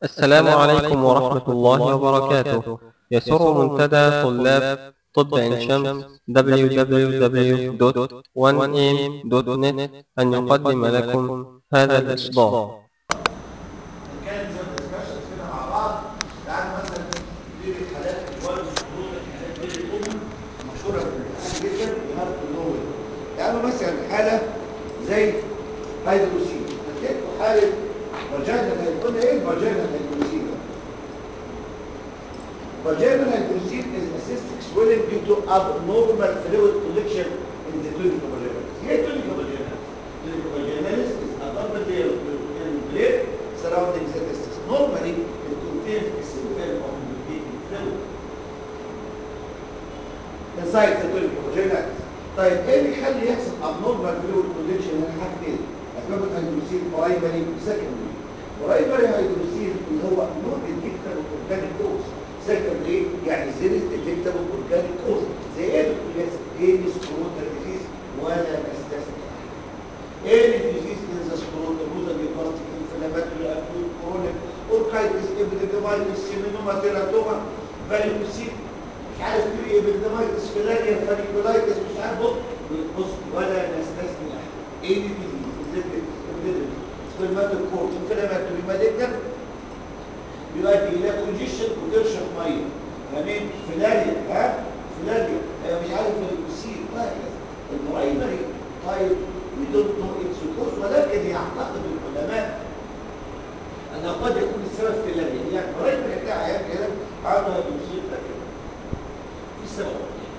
السلام عليكم ورحمة الله وبركاته يسر منتدى طلاب طب عين شمس www.1am.net أن يقدم لكم هذا الإصدار كان زي ديسكشنز كده مع بعض تعالوا مثلا نجيب الحالات الوالد والشروط الحالات دي الام مشهوره في الامتحان جدا بهذا النوع تعالوا مثلا حاله زي هيدروسين هتلاقوا حاله فاجينا قلنا ايه الفاجينا هيدروسين Vaginal hydroceal is a cystic swelling due to abnormal fluid collection in the tunica vaginalis. هي tunica vaginalis. Tunica vaginalis is a double layer of peritoneal plate surrounding the testis. Normally, it contains a single of lubricating fluid. Inside the tunica vaginalis. طيب ايه اللي يخلي يحصل abnormal fluid collection هنا حاجتين. اسباب الهيدروسيل برايمري وسكندري. برايمري هيدروسيل اللي هو نوع الديكتال اورجانيك كوز. سكندري يعني زيرس ديتكتابل اورجانيك كوز. زي ايه الكلاس؟ ايه سكروتال ديزيز ولا نستثني ايه الديزيز ان ذا سكروتال روزا بيبلاستيك انفلاماتوري اكوت كرونيك اوركايتس ابيديمايتس سيمينوما تيراتوما فاليوسيل مش عارف في ابيديمايتس فيلاريا فانيكولايتس مش عارف بص بص ولا نستثني احد ايه الديزيز سبرماتوكورت انفلاماتوري مالجنت يؤدي الى كونجيشن وترشف ميه يعني فلاريا ها فلاريا آه مش عارف الكسير وهكذا البرايمري طيب وي دونت نو اتس كوز ولكن يعتقد العلماء انه قد يكون السبب فلاريا يعني البرايمري بتاع عيال كده عنده هيدروسيل ده كده في سبب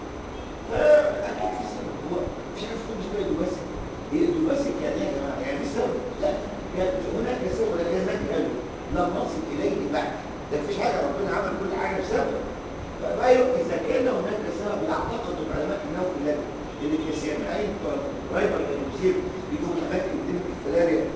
فاكيد في سبب هو مش عارف كل شويه دوباسك هي دوباسك يعني ايه يا جماعه يعني في سبب لا يعني هناك سبب ولكن هناك قلب لم نصل إليه بعد ده مفيش حاجة ربنا عمل كل حاجة بسبب فأيوه إذا كان هناك سبب يعتقد العلماء أنه في الله لأن كسيامعين رايبر المسير يجوا من أماكن الدين الفلاريا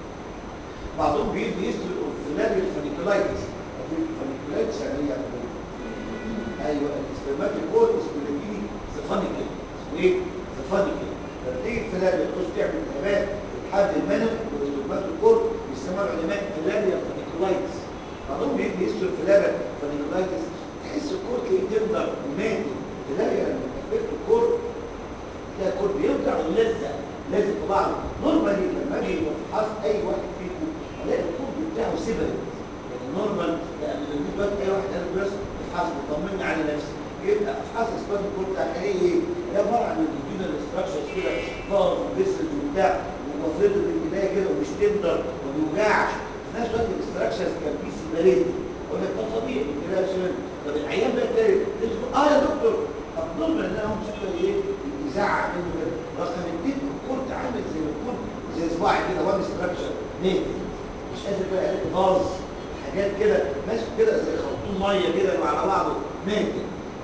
بعضهم بيجي يسرق الفلاريا الفانيكولايتس الفانيكولايتس يعني ايه يعني ايوه الاسبرماتيكول اسبرماتيني زفانيكال اسمه ايه؟ زفانيكال فبتيجي الفلاريا تخش تعمل التهابات تحد المنع والاسبرماتيكول بيسموها العلماء فلاريا فانيكولايتس بعضهم بيجي يسرق فلاريا فانيكولايتس تحس الكور تلاقيه تندر ومات فلاريا لما تكبرت الكور تلاقي الكور بيوجع ويلزق لازق في بعضه نورمالي لما اجي افحص اي واحد فيكم الاقي الكور بتاعه سيبرت يعني نورمال لما نجيب بس اي واحد قال بس افحص طمني على نفسي يبقى افحص اسباب الكور بتاع ايه هي عباره عن الجديد ستراكشرز كده ضغط وجسد وبتاع وفرد البدايه كده ومش تندر وما بيوجعش في نفس الوقت الاستراكشرز كان بي سيبريت اقول لك ده طبيعي كده عشان طب العيان بقى تاني تدخل اه يا دكتور طب نورمال ان انا هم شكله ايه يزعق منه كده رقم اثنين الكورت عامل زي ما يكون زي صباعي كده وان ستراكشر نيت مش قادر بقى غاز حاجات كده ماشي كده زي خرطوم ميه كده على بعضه مات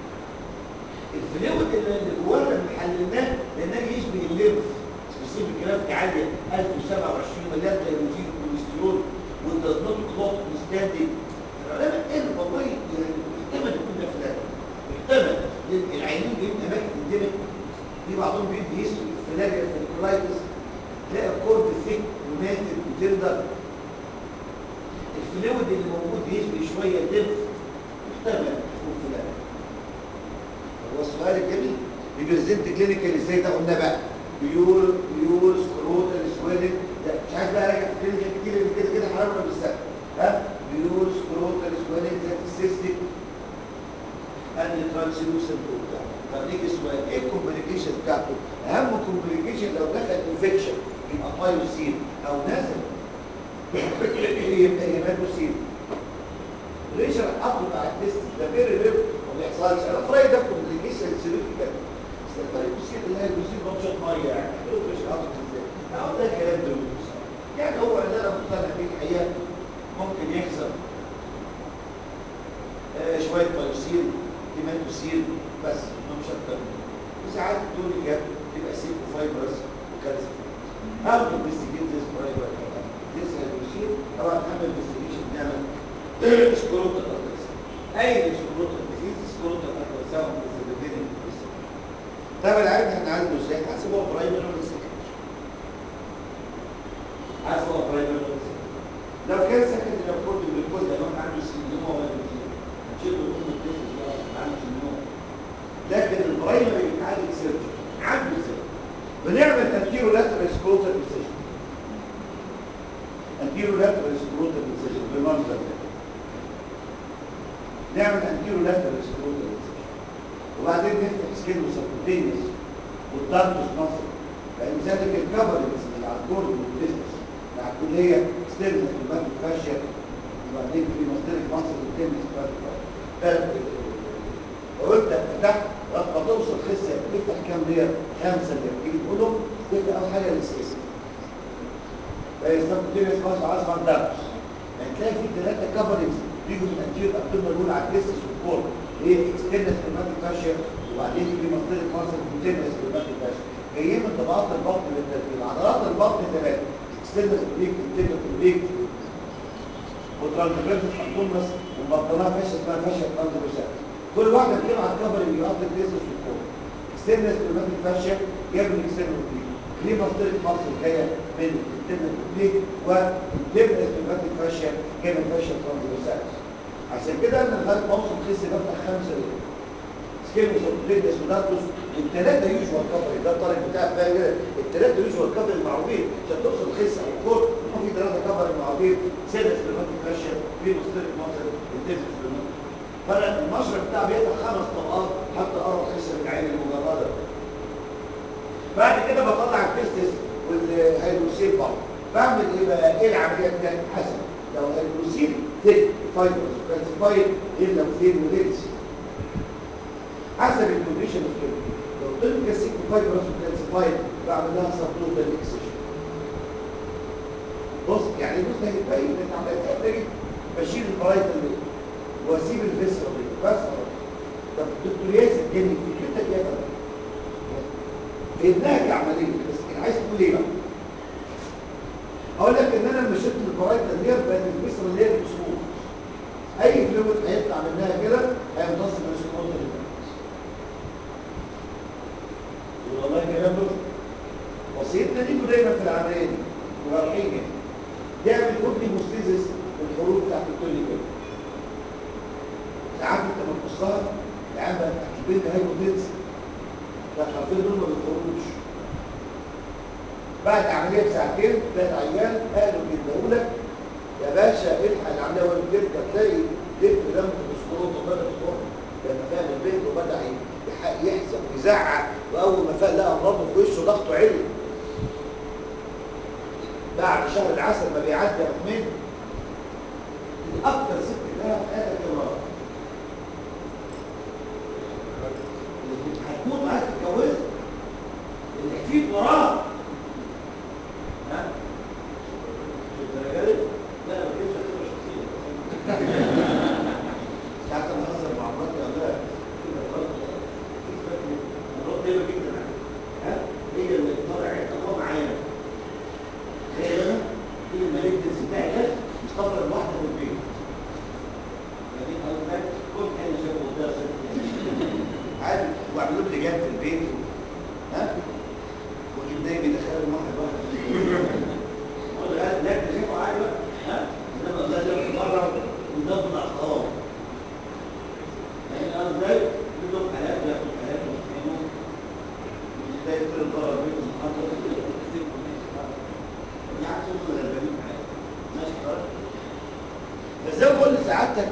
الفلويد اللي جواه لما حللناه لانه يشبه الليمف سبيسيفيك جرافيك عاليه 1027 مليار تيروزين كوليسترول والداز نوت كلوت ستاندنج العلماء قالوا والله يعني محتمل يكون ده فلان محتمل لان العينين جايين اماكن الدمج في بعضهم بيدي يسوي فلاريا فالكولايتس تلاقي الكورد ثيك وماتت وتندر الفلويد اللي موجود يشبه شويه الليمف محتمل يكون فلان هو السؤال الجميل بيبرزنت كلينيكال ازاي ده قلنا بقى بيور بيور سكروتال سويلنج ده مش عايز بقى راجع كلينيكال كتير اللي كده كده حرام ولا بالسهل ها بيور سكروتال سويلنج ذات سيستيك اند ترانسلوسنت وبتاع طب نيجي السؤال ايه الكومبليكيشن بتاعته؟ اهم كومبليكيشن لو دخل انفكشن يبقى بايوسين او نزل يبقى هيماتوسين ليش احطه على التست ده فيري رير ما بيحصلش انا في رايي ده كومبليكيشن سيريفيكال طيب الشيء اللي هي بيصير بمشط ميه يعني حلو مش عارف ازاي اهو ده كلام دروس يعني هو اللي انا مقتنع بيه الحقيقه ممكن يحصل آه شويه بايوسيل هيماتوسيل بس مش اكتر وساعات دول جاب تبقى سيكو فايبرس وكالسيوم او انفستيجيت ذيس برايمري ذيس هيدروسيل او هنعمل انفستيجيشن نعمل سكروتال ارترسيل اي سكروتال ديزيز سكروتال ارترسيل طب العيب هنعالجه ازاي؟ حسب هو برايمري ولا سكندري حسب هو برايمري ولا سكندري لو كان سكندري لو كنت بالكل ده نعمل انتيرو لاترال سكروتال وبعدين نفتح سكين وسبكوتينيوس والدارتوس مصر لان ذلك الكفرنس اللي على الجورد والبيزنس اللي على الكليه ستيرنس والباك فاشيا وبعدين في مصدرك مصر والتنس لو انت فتحت لما توصل خسه تفتح كام لير خمسه لير تيجي تقول لهم تفتح اول حاجه السكيس فيستخدم مصر عصفر دارتوس يعني تلاقي في ثلاثه كفرنس بيجوا من الانتير ابدومينال وول على الديسس والكور ايه اكسترنال سكيماتيك فاشيا وبعدين في مصدر مصر والتنس سكيماتيك فاشيا جايين من طبقات البطن بالترتيب عضلات البطن ثلاثه اكسترنال كوبليك انترنال كوبليك وترانسفيرس ابدومينس ومبطنها فاشيا اسمها فاشيا ترانسفيرس كل واحده بتبقى على الكفر اللي بيغطي الديسس والكور اكسترنال سكيماتيك فاشيا جاب من اكسترنال كوبليك ليه مصدر مصر جايه من الانترنال كوبليك والانترنال سكيماتيك فاشيا جايه من فاشيا ترانسفيرس عشان كده انا لغايه ما اوصل خس بفتح خمسه ليه سكيموس وبليدس ودارتوس الثلاثه يوجوال كفر ده الطالب بتاعك بقى كده الثلاثه يوجوال كفر المعروفين عشان توصل خس او كور يكون في ثلاثه كفر المعروفين سيرفس بالمنطق فاشيا في مصدر مصر الديفس بالمنطق فانا المشرب بتاعي بيفتح خمس طبقات حتى ارى خس بالعين المجرده بعد كده بطلع التستس والهيدروسيل برضه بعمل ايه بقى ايه العمليه بتاعتي حسب لو الهيدروسيل ثيك فايبرز كالسيفايد غير لو ثين وليلز حسب الكونديشن اوف كده لو طلب كالسيك فايبرز وكالسيفايد بعمل لها سبلوتال اكسجن بص يعني بص ده هيبين ان عمليه تجي بشيل البرايتال دي واسيب الفيسرا دي بس خلاص طب الدكتور ياسر جاني فكرتك يا فندم فهمناها كعمليه بس انا عايز تقول ايه بقى اقول لك ان انا لما شلت البرايتال دي بقت الفيسرا اللي هي بتسوق اي فلويد هيطلع منها كده هيمتص من السكوت اللي والله كلام له وصيتنا ليكوا دايما في العمليه دي ورايحين يعني تعمل كوبلي مستيزس بالحروف بتاعت التوني كده ساعات انت ما تبصها العيال بقى البنت هايبوتنس فالحرفين دول ما بيخرجوش بعد عمليه بساعتين تلاقي العيان قالوا بيديهوا لك يا باشا الحق العمليه وهي بترجع تلاقي لف دم في السكروت وبدا يخر لما فاهم البنت وبدا يحزن ويزعق واول ما فاق لقى امراضه في وشه ضغطه عالي بعد شهر العسل ما بيعدي يومين دي اكتر ست لها في حياتك يا مرض هتموت عايز تتجوزها اللي حكيت وراه ها الدرجه دي لا ما كنتش هتبقى شخصيه ساعات انا بهزر مع مراتي اقول لها كده غلط مرات دايما جدا ها هي اللي طالع الله معانا تخيل انا هي الملك بتاعي ده مستغرب واحده في البيت بعدين اقول لك كل حاجه شافه قدامها عارف واعملوا لي لجان في البيت ها واجيب دايما يدخلوا واحد واحد اقول له لا تشوفوا عادي بقى ها انما الله جاب مره ونضرب الاخطار يعني انا ازاي بدهم حالات بياخدوا حالات ويحكموا ازاي يصير ضرر بينهم محاضره يعني توصل للبنين معايا ماشي خلاص فزي ما بقول لسعادتك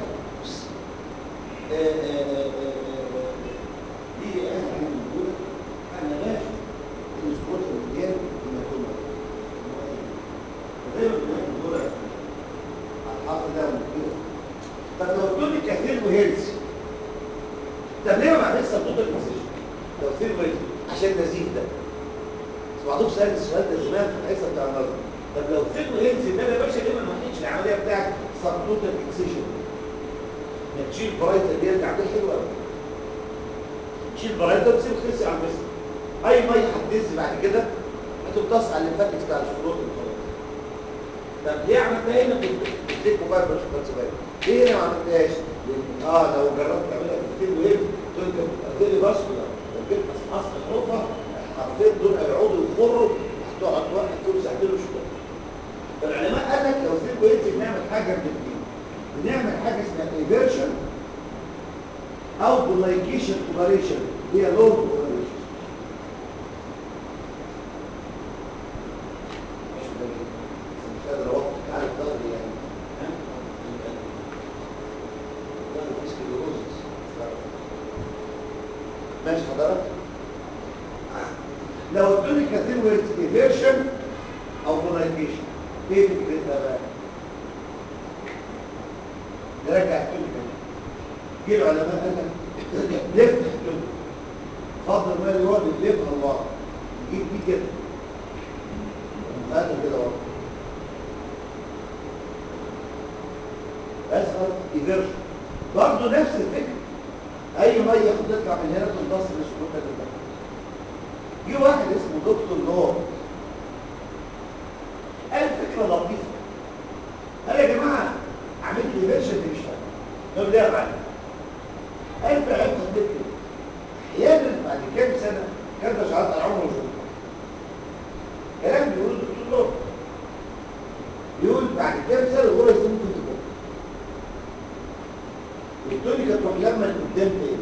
دي اهم حاجه موجوده انا ماشي الاسبوع الجاي لما يكون زي ما بنقول على الحاصل ده موجود طب لو قلت لي كثير وهيلث طب ليه ما بعملش سبوت المسج لو في وهيلث عشان نزيف ده بس بعضهم سأل السؤال ده زمان في الحصه بتاع النظر طب لو في وهيلث ده يا باشا ليه ما نحكيش العمليه بتاعت سبوت الاكسجن ما تشيل برايت اللي هي التعبير حلو قوي تشيل برايت وتسيب خس على الجسم اي ميه هتنزل بعد كده هتمتص على الليمفاتكس بتاع الشروط طب ليه عملتها هنا في الديك موبايل مش كونسبايل ليه هنا ما عملتهاش لان اه لو جربت تعملها في الفيل ويب تقول لك هتقلي باسكولار لو جبت اصل حروفها حرفين دول هيقعدوا يخروا هتقعد واحد كل ساعتين وشويه فالعلماء قال لك لو في ويب بنعمل حاجه من الاثنين بنعمل حاجه اسمها ايفيرشن او بلايكيشن اوبريشن هي لونج اوبريشن مش قادر اوقف على الظهر يعني ها؟ الظهر مش كده ماشي حضرتك لو ادوني كاتيجوري ديفيرشن او بولايزيشن ايه فكرتها بقى نرجع الكلمه جه العلماء قال لك لف الكلمه فضل المال هو اللي بيلفها الله يجيب دي كده هذا كده ورا اسهل ديفيرشن برضه نفس الفكره اي ميه تطلع من هنا تمتص السكوت ده جه واحد اسمه دكتور نور قال فكره لطيفه قال يا جماعه عملت لي فيرجن دي مش فاهم قال ليه يا معلم قال في عيب خطير كده احيانا بعد كام سنه كان ده شعارات على عمره وشغل كلام بيقول الدكتور نور بيقول بعد كام سنه الغرز دي ممكن تكون والتونيكا تروح لما لقدام تاني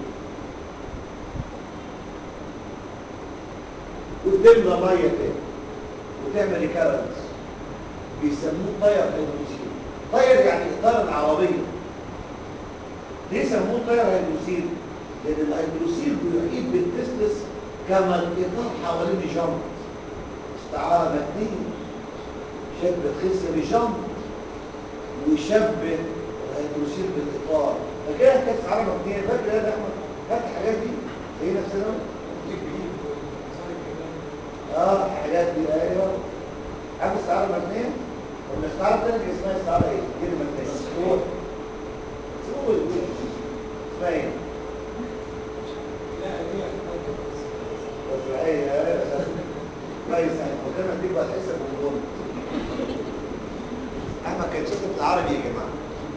وتملى ميه تاني وتعمل ريكارنس بيسموه طير هيدروسيل طير يعني اطار العربيه ليه سموه طير هيدروسيل لان الهيدروسيل بيحيط بالتستس كما الاطار حوالين جنب استعاره متنيه شبه خسر جنب ويشبه الهيدروسيل بالاطار فكده كاس عربه متنيه فاكر يا احمد فاكر الحاجات دي زي نفسنا اه الحاجات دي ايوه عارف استعاره مبنيه والاستعاره الثانيه اللي اسمها استعاره ايه كلمه مبنيه سرور سرور اسمها ايه بس ايه ايه كويس يعني قدامك دي بقى تحس بالغلط احمد كان شاطر في العربي يا جماعه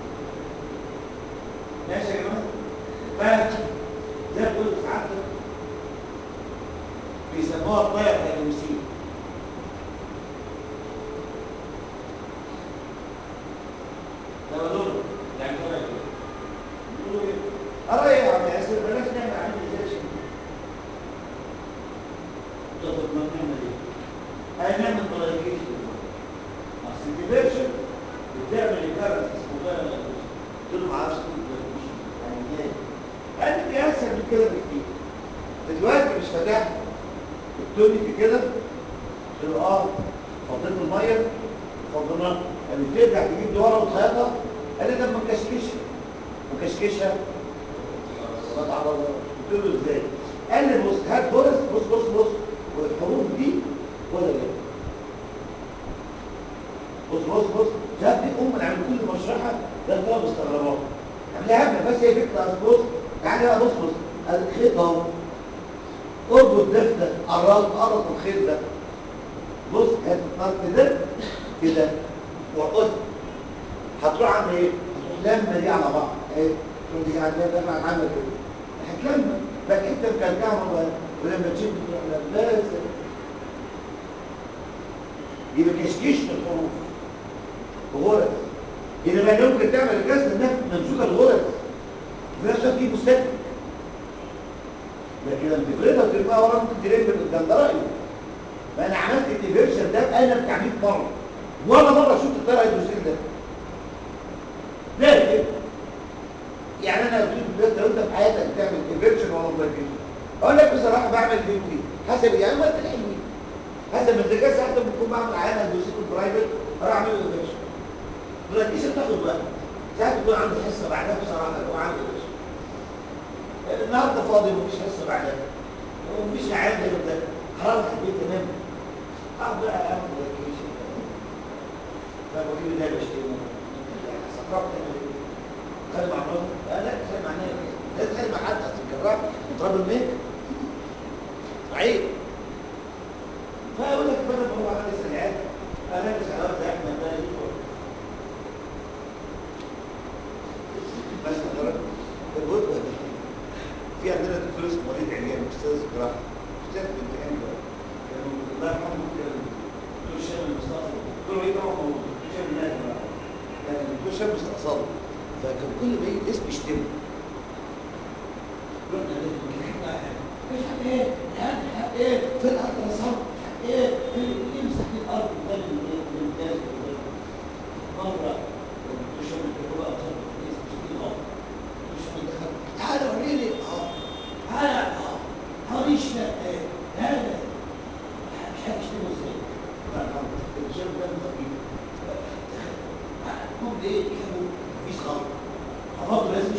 ماشي يا جماعه ف زي ما بقول ساعات بيسموها الطير هيدروسيل لما دول يعني طير يقولوا ايه؟ ارى ايه يا عم ياسر بلاش نعمل عندي ازاي شيء تاخد ما نعمل ايه؟ هنعمل بلايكيشن اصل الديفيرشن بتعمل ريكارنس اسمه طير هيدروسيل قلت له ما اعرفش يعني ايه؟ قال لي اسهل من كده بكتير دلوقتي مش فاتح التونيك كده في الارض فضيت الميه فضيناها يعني ترجع تجيب دي ورا وتخيطها قال لي ده ما مكشكشها مكشكشها صلاه على الله قلت له ازاي قال لي بص هات بص بص بص بص والحروف دي ولا لا بص بص بص شاف دي ام انا عامل كل ما اشرحها ده طلب استغربها عاملها هبله بس هي فكره أصل بص تعالى بقى بص بص الخيط اهو اربط ده في ده قرب قرب الخيط ده بص هات الطرف ده كده وقص هتروح عامل ايه؟ هتروح لما دي على بعض ايه؟ تروح دي على ده مع عامل كده هتلم بقى انت مكلكعها بقى ولما تشد تروح لاباس يبقى كشكيش في الحروف بغرز انما يمكن تعمل الكسر ده ممسوكه الغرز في نفس الوقت دي مستكبر لكن لما تفردها وترميها ورا ممكن تلم قدام ده رايي ما انا عملت الديفيرشن ده انا بتاع 100 مره ولا مره شفت الطياره الهيدروسيل ده ليه يعني انا قلت لك لو انت في حياتك بتعمل ديفيرشن ولا بلايكيشن اقول لك بصراحه بعمل ديوتي حسب يعني ما انت الحلوين حسب الذكاء ساعات لما بكون بعمل عيان هيدروسيل برايفت اروح اعمل له ديفيرشن بلايكيشن تاخد وقت ساعات بيكون عندي حصه بعدها بصراحه اروح اعمل ديفيرشن النهارده فاضي ومفيش حصه بعدها ومفيش عيان غير ده خلاص البيت تمام اقعد بقى اعمل بلايكيشن فبقول له ده بشتري سقربت خلي مع مراتي لا لا خلي مع ناس لا تخلي مع حد اصل الجراح تراب الميك عيب فاقول لك بدل ما هو عامل سريعات انا مش عارف زي احمد ده يدخل بس حضرتك الغدوه دي في عندنا دكتور اسمه وليد عيان استاذ جراحه استاذ في الامتحان ده كانوا الله يرحمه كان دكتور شامل المصطفى دكتور ايه طبعا هو دكتور شامل نادي كان الدكتور شامل استقصاده فكان كل ما يجي اسم يشتمه رحنا مش عارف ايه مش عارف ايه في الارض صار ايه يمسح في الارض قدام الامتياز مره الدكتور شامل كان هو اصلا اسم شديد اه الدكتور شامل دخل تعالى وريني اه تعالى اه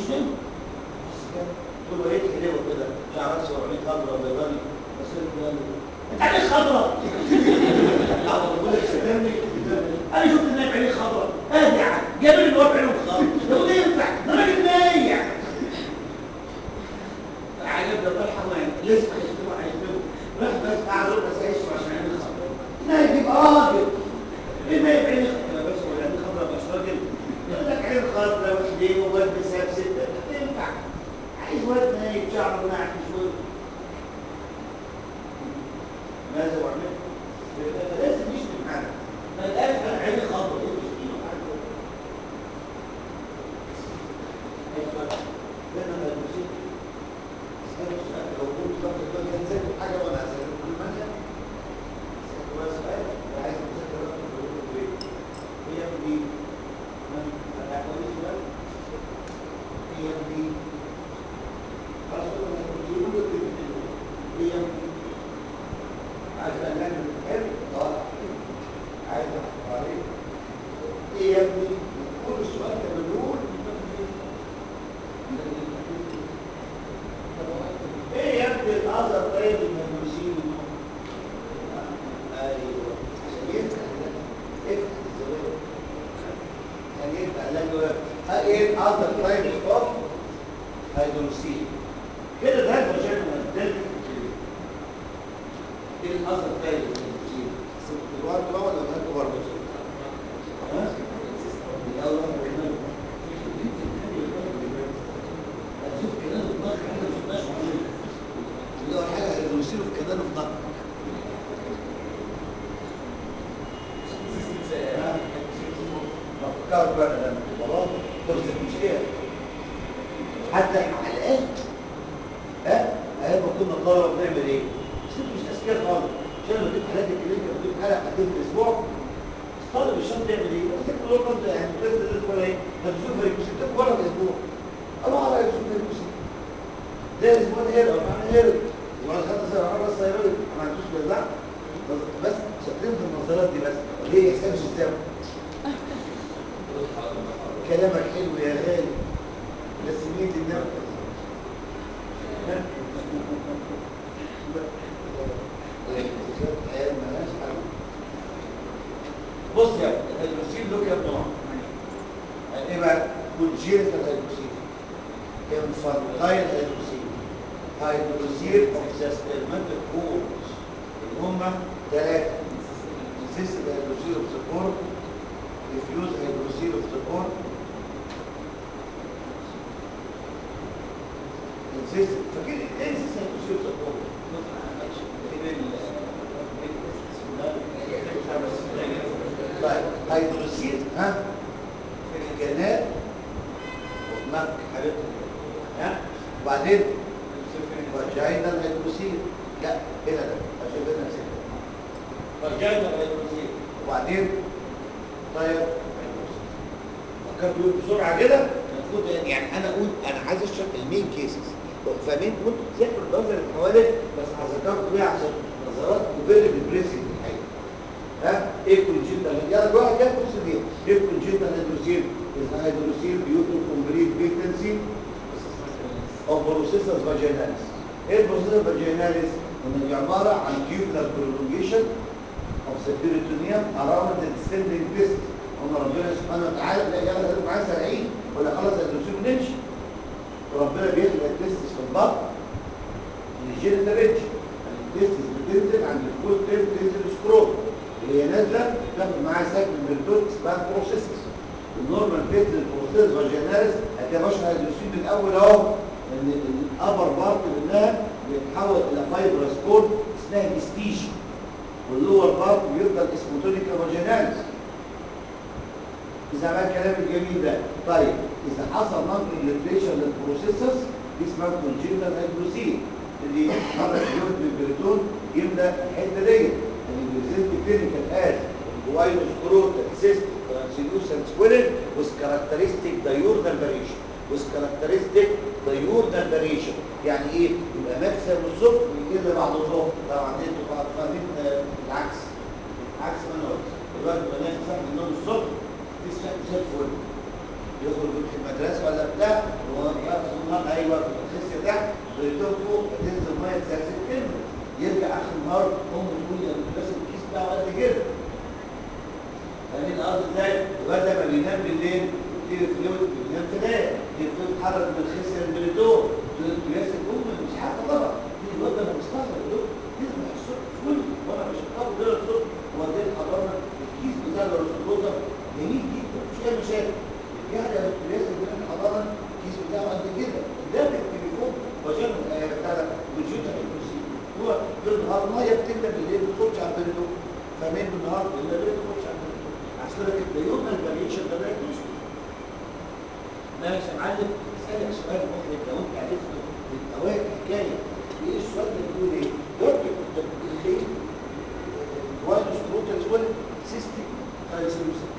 مسلم بس كده تقول له ايه حلوه كده شعر راسه وعينيه خضراء وبيضاني بس كده انت عينيك خضراء اه بقول لك سلامني انا شفت الناس عينيه خضراء ادي يعني جابر اللي هو بعينه خضراء لو ده ينفع ده راجل نايع عجب ده طلع حمام لسه هيكتبوا هيكتبوا راح بس قعد ربع ساعه يسمع عشان عينيه خضراء لا يبقى راجل ايه ما يبقى عينيه خضراء بس هو عينيه خضراء مش راجل يقول لك عين خضراء واحدين وواد بساب سته تنفع عايز واد نايم شعره ناعم شويه ماذا وعمل؟ لازم يشتم معانا ما الآن كان عيني خضراء ايه المشكله؟ ايوه لان انا الموسيقى اسالوا سؤال لو قلت باخد بالي هنذاكر حاجه وانا هذاكر كل منهج اسالوا بقى سؤال عايز تذاكر بقى تقول له ايه؟ هي دي هتعمل لي سؤال؟ هي دي خلاص انا كنت بقول له هي دي عايز بقى نعمل حلو طالع عايز احط عليه ايه يا ابني كل السؤال كان بيقول ايه يا ابني الاثر طيب المدرسين ايوه عشان يفتح يفتح الزواج عشان يفتح لك ايه الاثر طيب اوف هيدروسين كده ده الفاجينا ده ايه الاثر الثاني للمدرسين الوقت بقى ولا هناك برضه ها الاول واحد اشوف كلام الضغط احنا ما شفناش موجود اول حاجه هيدروسيله في كلام الضغط فكرت بقى لما خلاص ترسم مشكله حتى احنا حلقات ها ايام ما كنا طلبه بنعمل ايه؟ بس انتوا مش اذكياء خالص عشان لما تجيب حالات الكلينيكا بتجيب حاله حالتين في الاسبوع الطالب الشاب تعمل ايه؟ بس انت لو كنت يعني بس ولا ايه؟ هتشوف ريكوسيت بره الاسبوع الله على يشوف ريكوسيت ده الاسبوع ده هيرد معنى هيرد وبعد خمس سنين عمر بس هيرد ما عندوش جزاء بس شاطرين في النظرات دي بس ليه يحسبش ازاي؟ كلامك حلو يا غالي بس مين اللي بص يا الهيدروسيل له كام نوع؟ يعني ايه بقى؟ كونجينيتال هيدروسيل انفانتايل هيدروسيل هيدروسيل اوف ذا سبرماتيك كورز اللي هم ثلاثه سيستم هيدروسيل اوف ذا كور ديفيوز هيدروسيل اوف ذا كور السيستم فاكر ايه السيستم هيدروسيل اوف ذا كور؟ طيب هيدروسيل ها في الجنات وهناك حبيبتي ها وبعدين فاجينال هيدروسيل لا هنا ده عشان كده نسيت فاجينال هيدروسيل وبعدين طيب فكرت بيقول بسرعه كده المفروض يعني انا اقول انا عايز اشرح المين كيسز فاهمين كنت ذاكر النظر الحوالي بس هذكرت بيها عشان نظرات وفيري ديبريسنج الحقيقه ها ايه كونجنتال يلا واحد كده بص دي ايه كونجنتال هيدروسيل از هيدروسيل ديو تو كومبليت فيكتنسي او بروسيسس فاجيناليس ايه البروسيسس فاجيناليس ان دي عباره عن تيوبلر برولونجيشن اوف ذا بيريتونيوم اراوند ذا ديسندنج فيست ان ربنا سبحانه وتعالى لا يلا هذا معاه سريعين ولا خلاص هيدروسيل نمشي وربنا بيخلق التستس في البطن من الجينيتال ريتش التستس بتنزل عند الفول تيب تنزل سكروب اللي هي نازله تاخد معاها سكن بالدوت اسمها بروسيسس النورمال فيت البروسيس فاجيناليس هتلاقي بشر هيدروسين من الاول اهو ان الابر بارت منها بيتحول الى فايبرس كورد اسمها ميستيشن واللور بارت بيفضل اسمه تونيكا فاجيناليس اذا بقى الكلام الجميل ده طيب اذا حصل نون بريليتريشن للبروسيسس دي اسمها كونجنتال هيدروسين اللي مرة اليوم بالبريتون يملى الحته ديت اللي بريزنت كلينيكال از جواينو سكروتال سيست ترانسليوسنت سكويرل with characteristic diurnal variation with characteristic diurnal variation يعني ايه يبقى مكسب الصبح ويقل بعد الظهر طبعا دي انتوا فاهمين العكس عكس ما انا قلت دلوقتي بنام صاحي من النوم الصبح تسمع زي الفل يخرج من المدرسه ولا بتاع هو واقف في النهار ايوه في الخس ده بيتهم فوق بتنزل ميه تسلسل كلمه يرجع اخر النهار امه تقول يا المدرسه الكيس بتاعه قد كده فاهمين الارض ازاي؟ الواد لما بينام بالليل يبتدي فلويد بينام تنام يبتدي يتحرك من الخس للبريتون بيحس الام مش حاجه طبعا دي الواد ده مستغرب دول يصبح الصبح فل وانا مش هتقابل دول الصبح هو ده الحضانه الكيس بتاع الرسول جميل جدا مش فيها مشاكل يعني الرئاسه بين الحضانه الكيس بتاعه قد كده ده بالتليفون وجاب بتاع وجوده الكرسي هو بالنهار الميه بتملى بالليل بتخش على البريدون فمين بالنهار بتملى بالليل بتخش على البريدون عشان كده ده يوم الفاريشن ده بقى مشكله ماشي يا معلم اسالك سؤال مخرج لو انت عرفت من اوائل الحكايه ايه السؤال ده بيقول ايه؟ يرجع الخيل وايرس بروتال سويل سيستم ترانسلوسنت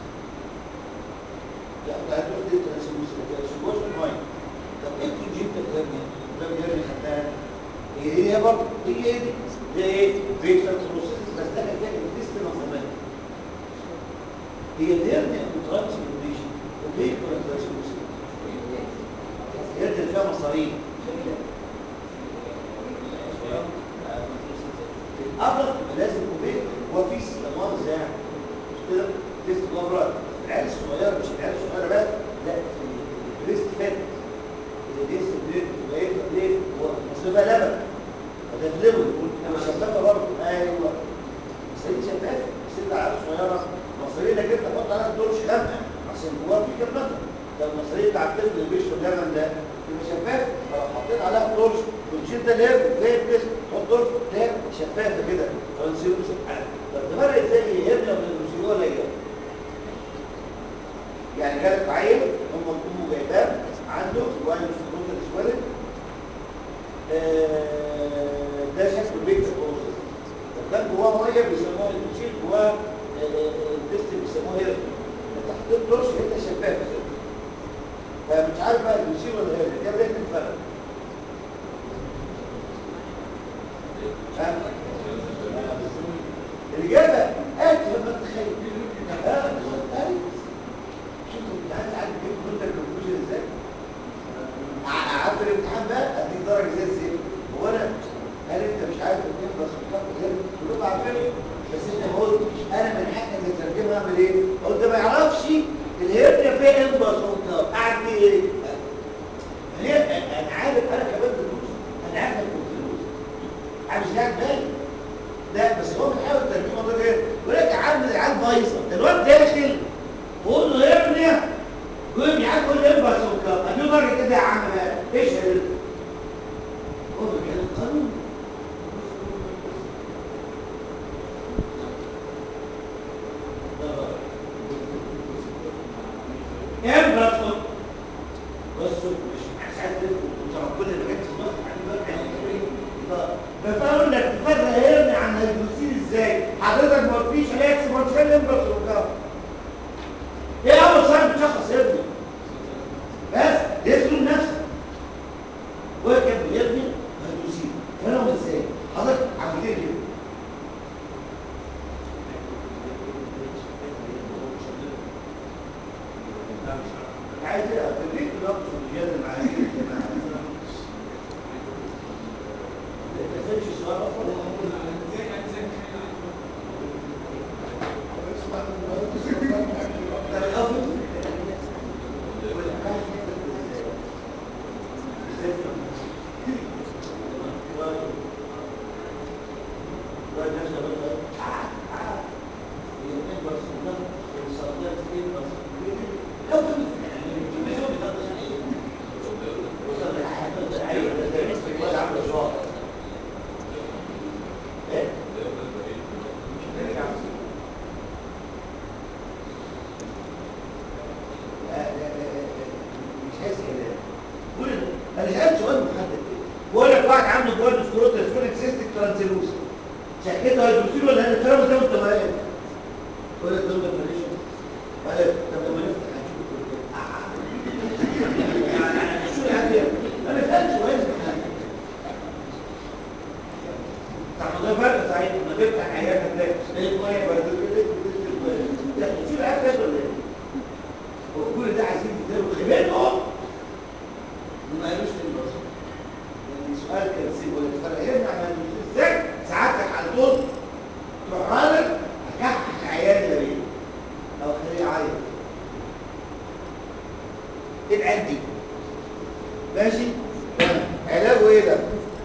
لا انت هتقول دي ترانسلوسنت ترانسلوش المايه طب ايه الكونجنتال هيرنيا؟ ده هيرنيا خدناها هي هي برضه هي هي دي ده ايه؟ فيكتور بروسيس بس ده كان فيها انتستين اوف هي الهيرنيا ترانسلوشن وفيكتور ترانسلوسنت يدل فيها مصاريف الأبر لازم كوبيت هو في استمار زي مش كده تيست جبرات العيال الصغيرة مش العيال الصغيرة بس لا في البريست فات الديس بريد وبقيت ليه هو مصيبة لبن وده فلوي انا شفافة برضه ايوه مصاريف شفافة ست عيال صغيرة مصاريف انك انت تحط عليها دورش خامة عشان جواه في كبلة لو المصاريف بتاع الطفل اللي بيشرب لبن ده يبقى شفاف فلو حطيت عليها دورش والشيل ده ليه زي البس تحط دورش تلاقي شفافه كده ترانسيوس طب ده فرق ازاي يهمنا من الروسيو ولا ايه؟ يعني جالك عيل هم امه جايباه عنده وايرس بروتال سويلنج ده شكله بيت بروسس وكان جواه ميه بيسموها البوشيل جواه الدست بيسموه هيرف انت حطيت دورش انت شفافه فمش عارف بقى البوشيل ولا هيرف ده بدايه الفرق الإجابة آتي لما تتخيل آه بالظبط آتي شوفوا انت عايز عارف كيف كنت الكونكلوجن ازاي؟ عارف الامتحان بقى اديك درجة زي الزفت هو انا هل انت مش عارف تخلص وتاخد غير كلكم عارفين بس انت ما قلتش انا من حقي ان اترجمها اعمل ايه؟ قلت ما يعرفش الهرنيا فيها انبس وبتاع قاعد ايه؟ ليه؟ انا عارف انا كمان دروس انا عارف الكونكلوجن عارف مش قاعد بالي لا بس هو بيحاول ترجمه ده ايه يقول لك يا عم العيال بايظه ده الواد داخل قول له يا ابني يقول لي عم قول لي البس وكده اديه درجه كده يا عم بقى ايش هو بيتكلم قانون البس بصوا مش عايز تفهم كل اللي كانت في مصر بفاول لك تفرق هيرني عن هيدروسين ازاي حضرتك ما قلتليش الاكس ما تشيل امبرس وكده ايه اول سؤال بتشخص هيرني بس يسلم نفسك هو كان بيرمي هيدروسين فانا ازاي حضرتك عملت ايه كده عايز ايه اتدريك الوقت الرجال المعاهير الجماعه فيش سؤال اصلا شكيته هيدروسيل ولا هيدروسيل زي ما انت ما قايل ولا الدوله ماليش قال طب لما نفتح هنشوف شو العادية انا فهمت سؤال طب ده فرق صحيح لما تفتح عيادة تلاقي ايه الميه بردت لا شو العادية ولا ايه؟ هو كل ده عايزين يديروا انتي ماشي علاجه ايه ده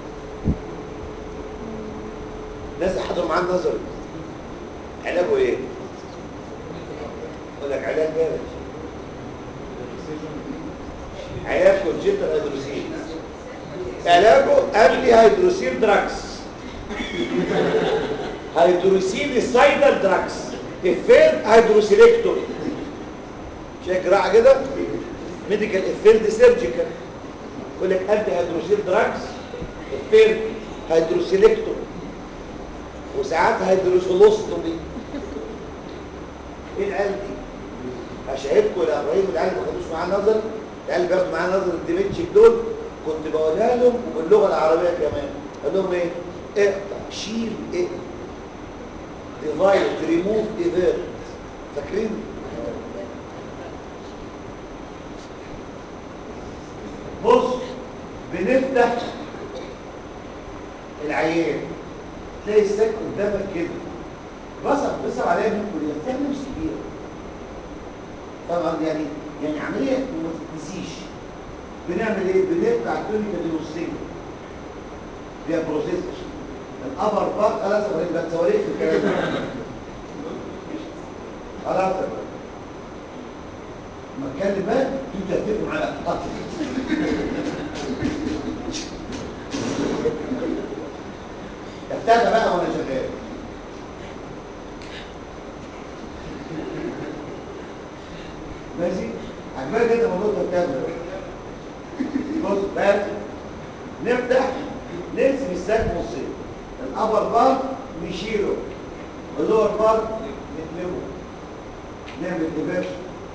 ناس حضروا معاه النظري علاجه ايه يقول لك علاج جامد علاج كونجنتال هيدروسيل علاجه قبل هيدروسيل دراكس هيدروسيل سايدر دراكس افير هيدروسيلكتور شايف جراحه كده ميديكال افير سيرجيكال يقول لك قبل هيدروسيل دراكس افير هيدروسيلكتور وساعات هيدروسولوستومي ايه العيال دي هشاهدكم يا ابراهيم العيال ما خدوش معاه نظر العيال اللي بياخدوا معاه نظر الديمنشك دول كنت بقولها لهم وباللغه العربيه كمان اقول لهم ايه اقطع شيل اقطع ديفايد ريموف ايفيرت فاكرين بص بنفتح العيان تلاقي الساك قدامك كده بصعب بصعب عليها من كل بتعمل نفس كبيره طبعا يعني يعني عمليه ما تتنسيش بنعمل ايه بنقطع التونيكا دي نصين فيها بروسيس الابر بارت خلاص بقى صواريخ في الكلام ده خلاص ما اتكلم بقى انتوا تتفقوا معايا ابتدى بقى وانا شغال ماشي عجبك انت موضوع الابتدى بص بقى نفتح نقسم الساك نصين الابر بار نشيله واللور بار نقلبه نعمل ديفيرجن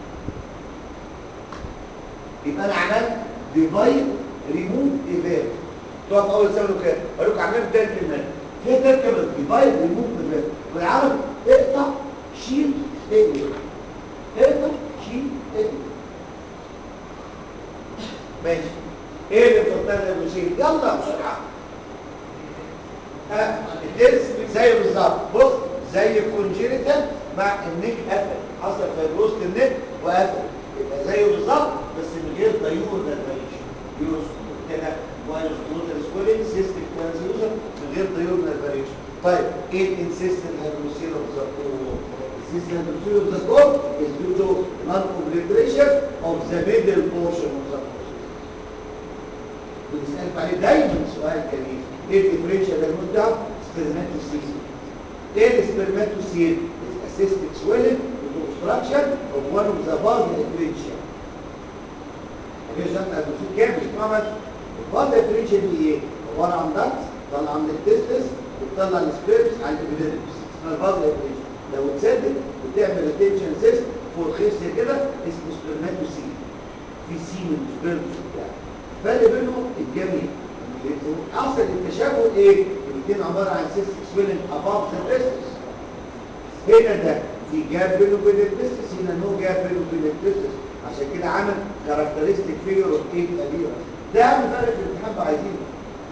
يبقى انا عملت ديفايد ريموف ايفير تقف اول سنه كده اقول لكم عملت ثلاث كلمات فيها ثلاث كلمات ديفايد ريموف ايفير بالعربي اقطع شيل اقلب اقطع شيل اقلب ماشي ايه اللي بتطلع المشيل يلا بسرعه ها الترس زيه بالظبط بص زي الكونجينيتال مع النيك قفل حصل فيبروست النيك وقفل يبقى زيه بالظبط بس من غير ديور نرفيشن يوز كده وايرس كلوتر سكولين سيستم ترانسيوزر من غير ديور نرفيشن طيب ايه الانسيستنت هيدروسيل اوف ذا كور الانسيستنت هيدروسيل اوف ذا كور is due to non-obliteration of the middle portion of the core بنسألك عليه دايما سؤال جميل ايه الديفرنشال المدة سبرماتوسيل ايه السبرماتوسيل assisted swelling with obstruction of one of the valve differential مفيش ده هتشوف كام مش محمد الفالف differential دي ايه عباره عن ضغط طلع عند التستس وتطلع السبيرمز على الابيديرمس اسمها الفالف differential لو اتسدد بتعمل ريتنشن سيست فوق خير كده اسمه سبرماتوسيل في سيمن سبيرمز بتاع الفرق بينهم الجميع اصل التشابه ايه الاثنين عباره عن سيستم سويلنج اباف ذا تستس هنا ده في جاب بينه وبين التستس هنا نو جاب بينه وبين التستس عشان كده عامل كاركترستيك فيجر اوف ايه كبيره ده اهم فرق في الامتحان بقى عايزينه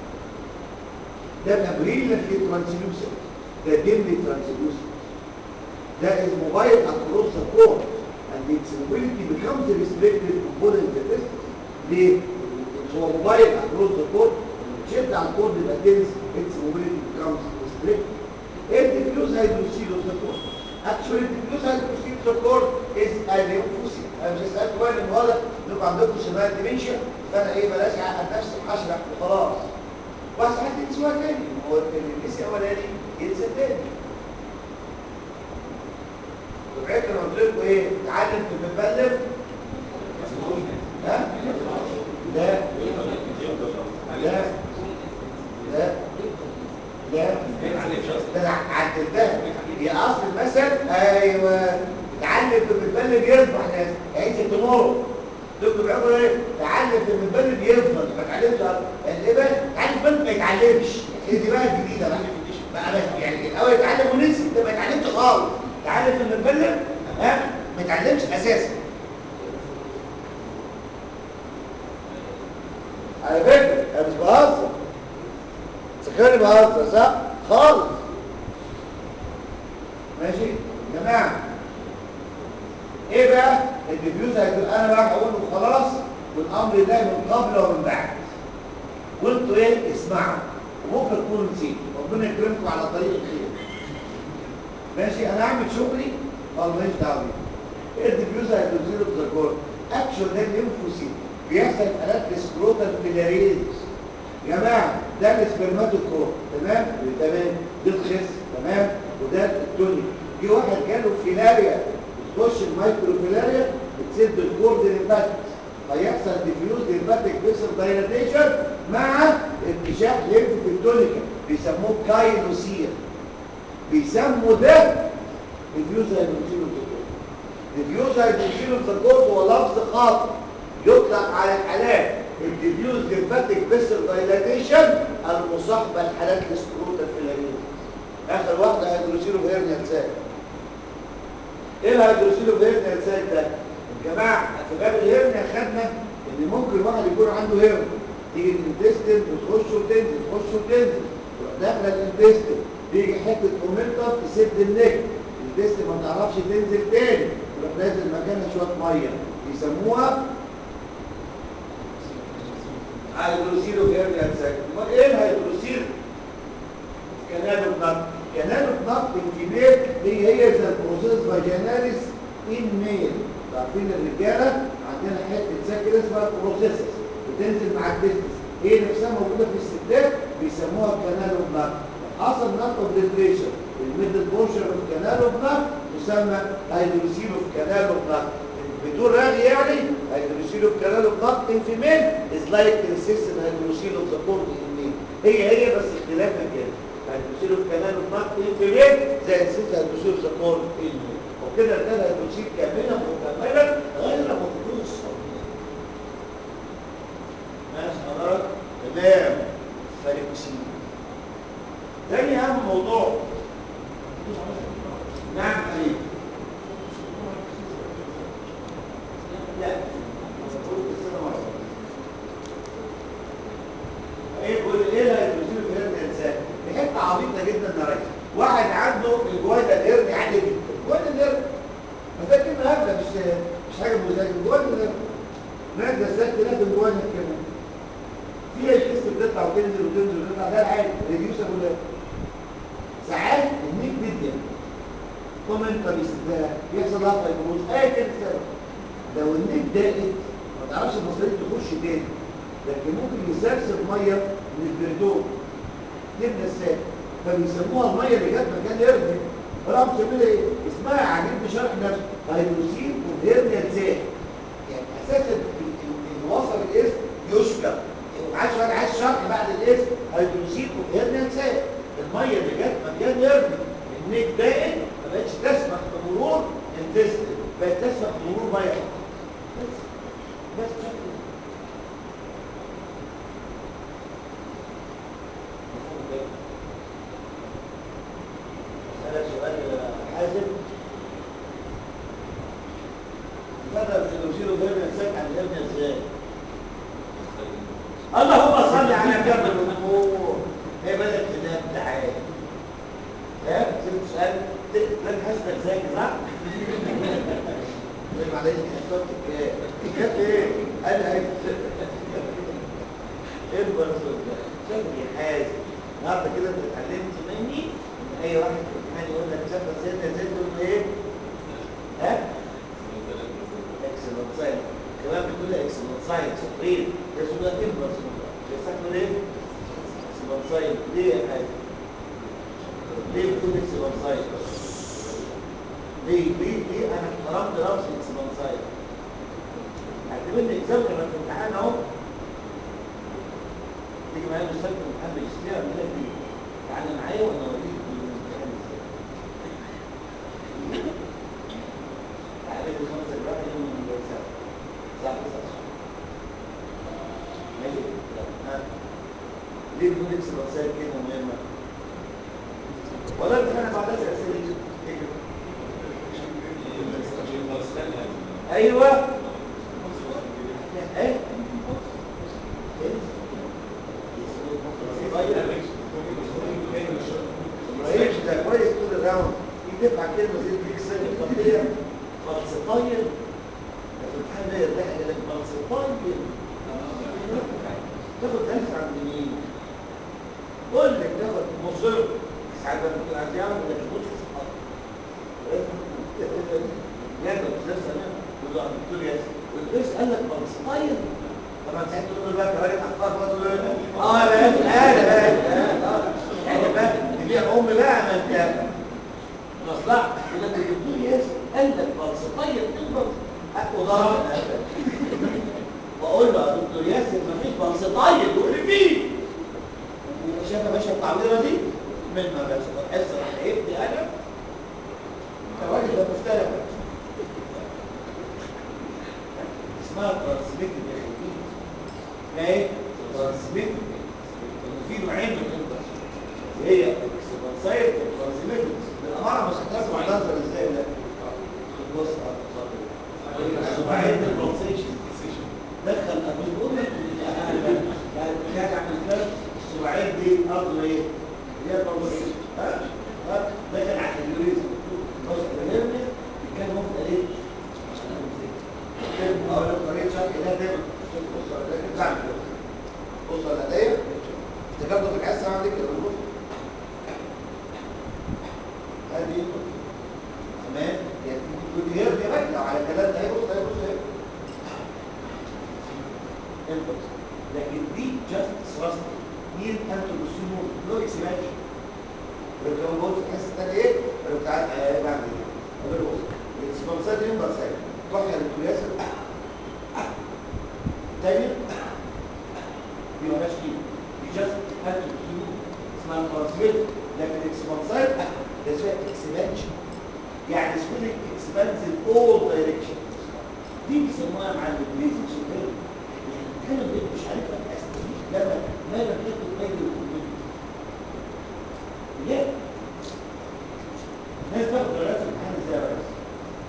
ده بريلنتلي ترانسلوسنت ده ديملي ترانسلوسنت ده is mobile across the core and its mobility becomes restricted to pulling the testis ليه؟ هو موبايل across the core شد على الكور يبقى تنس its mobility becomes restricted ايه الديفيوز هيدروسيل اوف ذا كور؟ actually الديفيوز هيدروسيل اوف ذا كور is a lymphocyte انا مش هسألك بقى ان واضح انكم عندكم شباب ديمنشيا فانا ايه بلاش اعقد نفسي هشرح وخلاص بس هديك سؤال تاني هو اللي نسي اولاني ينسى تاني وبعد انا قلت لكم ايه تعلم في المبلغ ها لا لا لا لا ده انا عدلتها هي اصل المثل ايوه تعلم في المتبلد يصبح ناس عيش التمور دكتور عمر ايه تعلم في المتبلد يفضل ما تعلمش ايه بقى تعلم في المتبلد ما يتعلمش هي دي بقى الجديده بقى بقى بس يعني الاول يتعلم ونسي انت ما اتعلمش خالص تعلم في المتبلد ها ما يتعلمش اساسا على فكره انا مش بهزر فاكرني بهزر صح خالص ماشي يا جماعه ايه بقى الديفيوز هيبقى انا بقى هقول له خلاص الامر الله من قبل ومن بعد وانتوا ايه اسمعوا وممكن تكونوا نسيتوا ربنا يكرمكم على طريق الخير ماشي انا اعمل شغلي والله ماليش دعوه بيه ايه الديفيوز هيدروزيل بذكر اكشن ده الليمفوسيت بيحصل في حالات السكروتال فيلاريز يا جماعه ده السبرماتوكور تمام تمام ده الخس تمام وده التوني في واحد جاله فيلاريا بتخش المايكرو فيلاريا بتسد الكورد للباتكس فيحصل ديفيوز للباتيك فيسل دايلاتيشن مع انتشاح ليمف في التونيكا بيسموه كاينوسير بيسموا ده ديفيوز هيدروجين ديفيوز هيدروجين الزكورد هو لفظ خاطئ يطلق على الحالات الديفيوز ليمفاتيك فيسل دايلاتيشن المصاحبه لحالات السكروتا فيلاريز اخر واحده هيدروجين هيرنيا ساك ايه الهيدروجين هيرنيا ساك ده يا جماعه في باب الهرنيا خدنا ان ممكن واحد يكون عنده هرنيا تيجي الانتستين وتخش وتنزل تخش وتنزل تروح داخله الانتستين بيجي حته مومنتم تسد النك الانتستين ما تعرفش تنزل تاني تروح نازل مكانها شويه ميه يسموها هيدروسيل هيرنيا ساك امال ايه الهيدروسيل كنال الضغط كنال الضغط الكبير هي هي زي البروسيس فاجيناليس ان ميل عارفين الرجاله عندنا حته زي كده اسمها بروسيسس بتنزل مع التستس هي نفسها موجوده في الستات بيسموها كانال اوف حصل نال اوبليتريشن الميدل بورشن اوف كانال اوف يسمى هيدروسيل اوف كانال اوف بدون رغي يعني هيدروسيل اوف كانال اوف ان فيميل از لايك ريسيسد هيدروسيل اوف ذا كورد ان ميل هي هي بس اختلاف الجنس هيدروسيل اوف كانال اوف ان فيميل زي ريسيسد هيدروسيل اوف ذا كورد ان ميل وكده ده هيدروسيل كاملا مكملا غير مفقود الصوت ماشي حضرتك تمام فاريكوسين تاني اهم موضوع نعم حبيبي لا قول السنة مرة ايه بقول ايه اللي هيدروسيل في هرني انسان دي حته عبيطه جدا يا ريس واحد عنده الجوانب الهرني عالي جدا جوانب الهرني ما ده كلمه هبله مش مش حاجه مزعجه جوانب الهرني ماده سد لكن جوانب كمان فيها الكيس بتطلع وتنزل وتنزل وتطلع ده العادي ريديوسر ولا ساعات النيك فيديا كومنتر يسدها يحصل لها فايبروز اي كان السبب لو النيك ضاقت ما تعرفش المصاريف تخش تاني لكن ممكن يسرسب ميه من البردون تبنى الساق فبيسموها الميه اللي جت مكان يرمي راحوا مسمينها ايه؟ اسمها عجيب شرح نفسه هيدروسين وهيرنيا الزاق يعني اساسا اللي وصل الاسم يشكر عايز واحد عايز شرح بعد الاسم هيدروسين وهيرنيا الزاق الميه اللي جت مكان يرمي النيك ضاقت ما بقتش تسمح بمرور التست بقت تسمح بمرور ميه بس بس شكرا هذا سؤال حازم ماذا سنشير غير الانسان عن الابن ازاي اللهم صل على جبل الامور هي بدات تنام تعالى ها سبت سؤال لن حسبك ازاي صح طيب معلش حسبت الكلام كانت ايه قال هي ايه البرسول ده شكلي حازم النهارده كده انت اتعلمت مني ان اي واحد في الامتحان يقول لك شاف سيدنا زيد تقول له ايه؟ ها؟ اكسلنت ساينس كمان بتقول لي اكسلنت ساينس شاطرين ده سؤال ايه برسول الله؟ بيستعمل ايه؟ اكسلنت ساينس ليه يا حاج؟ ليه بتقول اكسلنت ساينس؟ ليه ليه ليه انا احترمت لفظ اكسلنت ساينس؟ اعتبرني اكزام كمان في الامتحان اهو تيجي معايا مستشفى الامتحان ماجستير اعمل لك ايه؟ تعالى معايا وانا اوريك الامتحان ازاي. تعالى لي خمس اجراء يوم من الجلسات. صح صح صح. ماشي ها ليه بنقول اكس الوسائل كلمه مهمه؟ ولا انت انا بعد اسئله ايوه ايه رئيس ده كويس طول الراوند يدفع كلمه زي دي كسر الخطيه فلسطايل في الامتحان ده يرتاح الى فلسطايل بص له ساعات بقى ممكن عايز يعمل ما تشوفوش يعني استاذ سلام يقول له الدكتور ياسر والدكتور قال لك بنستايل طبعا ساعات تقول له بقى كراجل اخبار بقى تقول له اه يا باشا انا بقى يعني بقى تبيع ام بقى ما انت مصلحه يقول لك الدكتور ياسر قال لك بنستايل تكبر وضرب واقول له يا دكتور ياسر مفيش بنستايل يقول لي فيه شايف يا باشا التعويره دي منها يا باشا الحصه راح هيبدي انا الراجل ده مختلف اسمها ترانسميتد يا حبيبي اسمها ايه؟ ترانسميتد في نوعين من الانترس هي اكسبانسايد وترانسميتد بالاماره مش هتعرفوا هننظر ازاي ده بص السبعين البلانسيشن دخل ابو بقول لك يعني يعني اعمل كده السبعين دي ارض ايه؟ هي البلانسيشن ها ها دخل على اليوريزم بص الهرنيا كان ممكن ايه؟ اقول لك طريقه شرح ده دايما بص على ده كده اعمل كده بص على ده افتكرته في الحصه عندي كده بص ادي تمام يعني كنت هرنيا بقى لو على كلام ده بص ده بص اهي انبوت لكن دي جاست ثراست مين انتوا بتسموه نو اكسبانشن لو كان بقول في الحصه الثانيه ايه لو تعال آه بعمل ايه اقول له بص السبونسر ينبر سايد روح يا دكتور ياسر تاني دي مالهاش قيمه دي جاست انتوا بتسموه اسمها ترانسميت لكن الاكسبانسر ده اسمها اكسبانشن يعني سبيلك اكسبانز ان اول دايركشن دي بيسموها مع البيزنس شغال يعني الكلام ده مش عارف ابقى استفيد لما ما لم تكن غير الكومنت ليه؟ الناس تاخد درجات في الامتحان ازاي يا ريس؟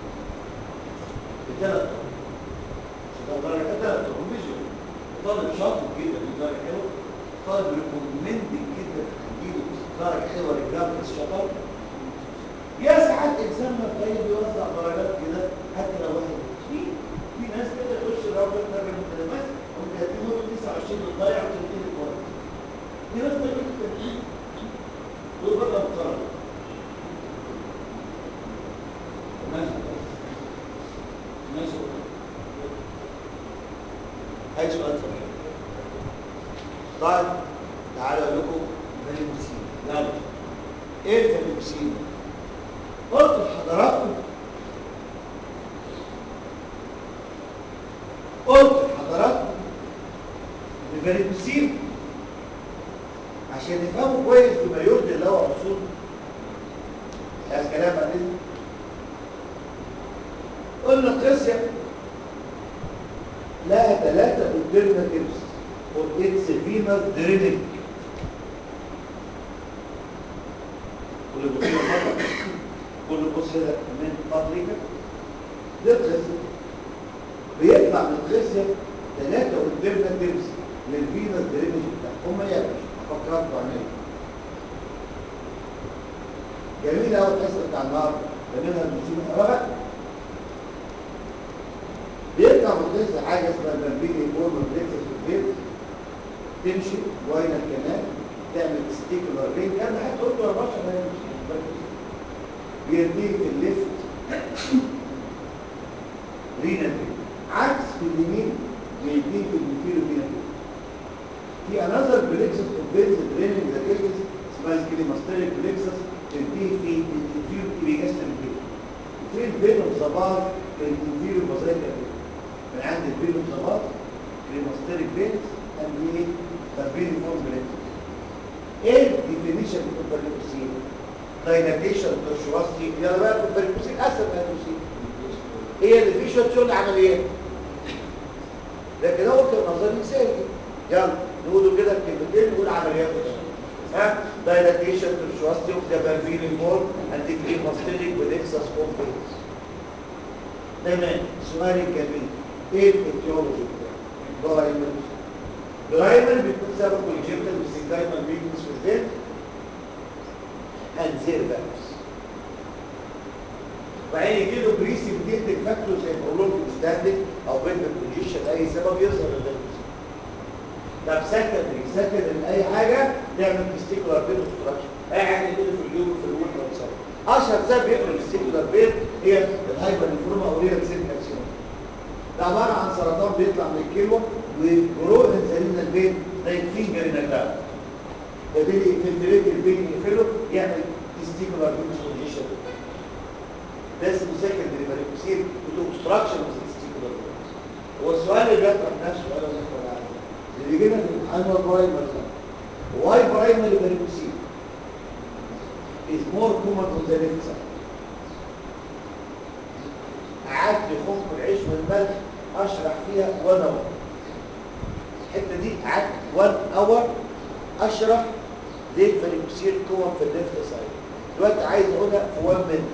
بثلاث درجات ثلاث فيجوال طالب شاطر جدا في درجه حلوه طالب ريكومندد جدا هتجيله درجه حلوه للجرافيكس شاطر يا ساعات اكزامنا طيب بيوزع درجات كده حتى لو واحد في في ناس كده تخش الراجل درجه متلمس ممكن تديله 29 بتضيع وتديله كويس في ناس تقول لك دول بقى محترم ماشي ماشي اي سؤال تاني طيب تعالوا اقول لكم فاليوسين يلا ايه الفاليوسين قلت لحضراتكم قلت لحضراتكم الفاليوسين عشان نفهمه كويس بما يرضي الله ورسوله عايز كلام بعدين قلنا القصه لها ثلاثه alternatives for its venous drainage كل بصير مرة كل بص هنا من فضلك دي القصه بيطلع من القصه ثلاثه alternatives للفينوس درينج هم يا باشا فكرت بعمل جميل قوي الحصه بتاع النهارده بنعملها بنشوف الحراره بيطلع من القصه حاجه اسمها البربيني فورم بليكسس في البيت تمشي جوين الكنال تعمل ستيكولار رينج كان هتقول له يا باشا ده بيديه في الليفت رينا عكس في اليمين بيديه في الانفيرو رينا في انذر بليكسس اوف فينز دريننج ذا كيسز اسمها سكيليماستيريك بليكسس تنتهي في الانفيرو ايبيجاستريك بين في البين والصباط في الانفيرو بازايكا من عند البين والصباط كريماستيريك بينز اند ايه تربين فورم بليكسس ايه الديفينيشن اوف البريكوسين دايلاتيشن ترشواسي يلا بقى البريكوسين اسهل من البريكوسين هي اللي فيه شويه شغل عمليات لكن هو كان نظري سهل يلا نقولوا كده الكلمتين نقول عمليات ها دايلاتيشن ترشواسي اوف ذا بالفيري فورم اند كريماستيريك بليكسس اوف بينز تمام سؤال جميل ايه الاتيولوجي برايمر برايمر بيكون سبب كونجنتال وسيكايمال ويكنس في الذهن انزير بس وبعدين يجي له بريسيبيتيك فاكتور زي برولونج ستاندنج او بين كونجيشن اي سبب يظهر الفيروس طب سكندري سكندري اي حاجه نعمل تستيكولار بين اوبستراكشن قاعد يديله في اليوم في الويندر سايد اشهر سبب يقرب السيكولار بين هي الهايبر انفورما او ريال سيل كارسينوما ده عباره عن سرطان بيطلع من الكلوه وجروح انزلين البين زي الفينجر ان يبتدي يفلتريت البين يقفله يعمل تستيكولار بينشن ده اسمه سكندري ماريكوسيل اوبستراكشن اوف تستيكولار هو السؤال اللي بيطرح نفسه انا ونحن العالم اللي بيجينا في الامتحان هو برايمر واي برايمري ماريكوسيل is more common on the left side قعدت خنق العيش والملح اشرح فيها 1 اور الحته دي قعدت 1 اور اشرح ليه الفريكوسيل كومن في الليفت سايد دلوقتي عايز اقولها في 1 مينت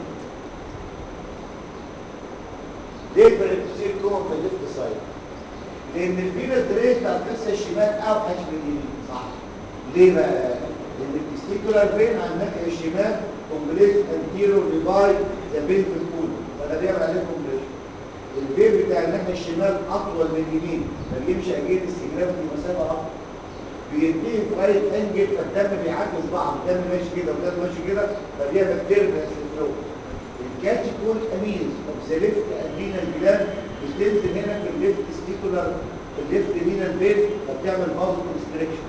ليه الفريكوسيل كومن في الليفت سايد لان الفينا دريس بتاع القصه الشمال اوحش من اليمين صح ليه بقى لان التستيكولار فين على الناحيه الشمال كومبليت انتيرو ليفاي ذا بين في الكول فده بيعمل عليه كومبليشن الفين بتاع الناحيه الشمال اطول من اليمين فبيمشي اجين استجرام في مسافه اطول بينتهي في رايت انجل فالدم بيعكس بعض الدم ماشي كده والدم ماشي كده فبيعمل تيربنس فلو الكاتيكول امينز اوف ذا ليفت ادرينال جلاند بتنزل هنا في الليفت ستيكولار في الليفت رينال فين فبتعمل فازو كونستريكشن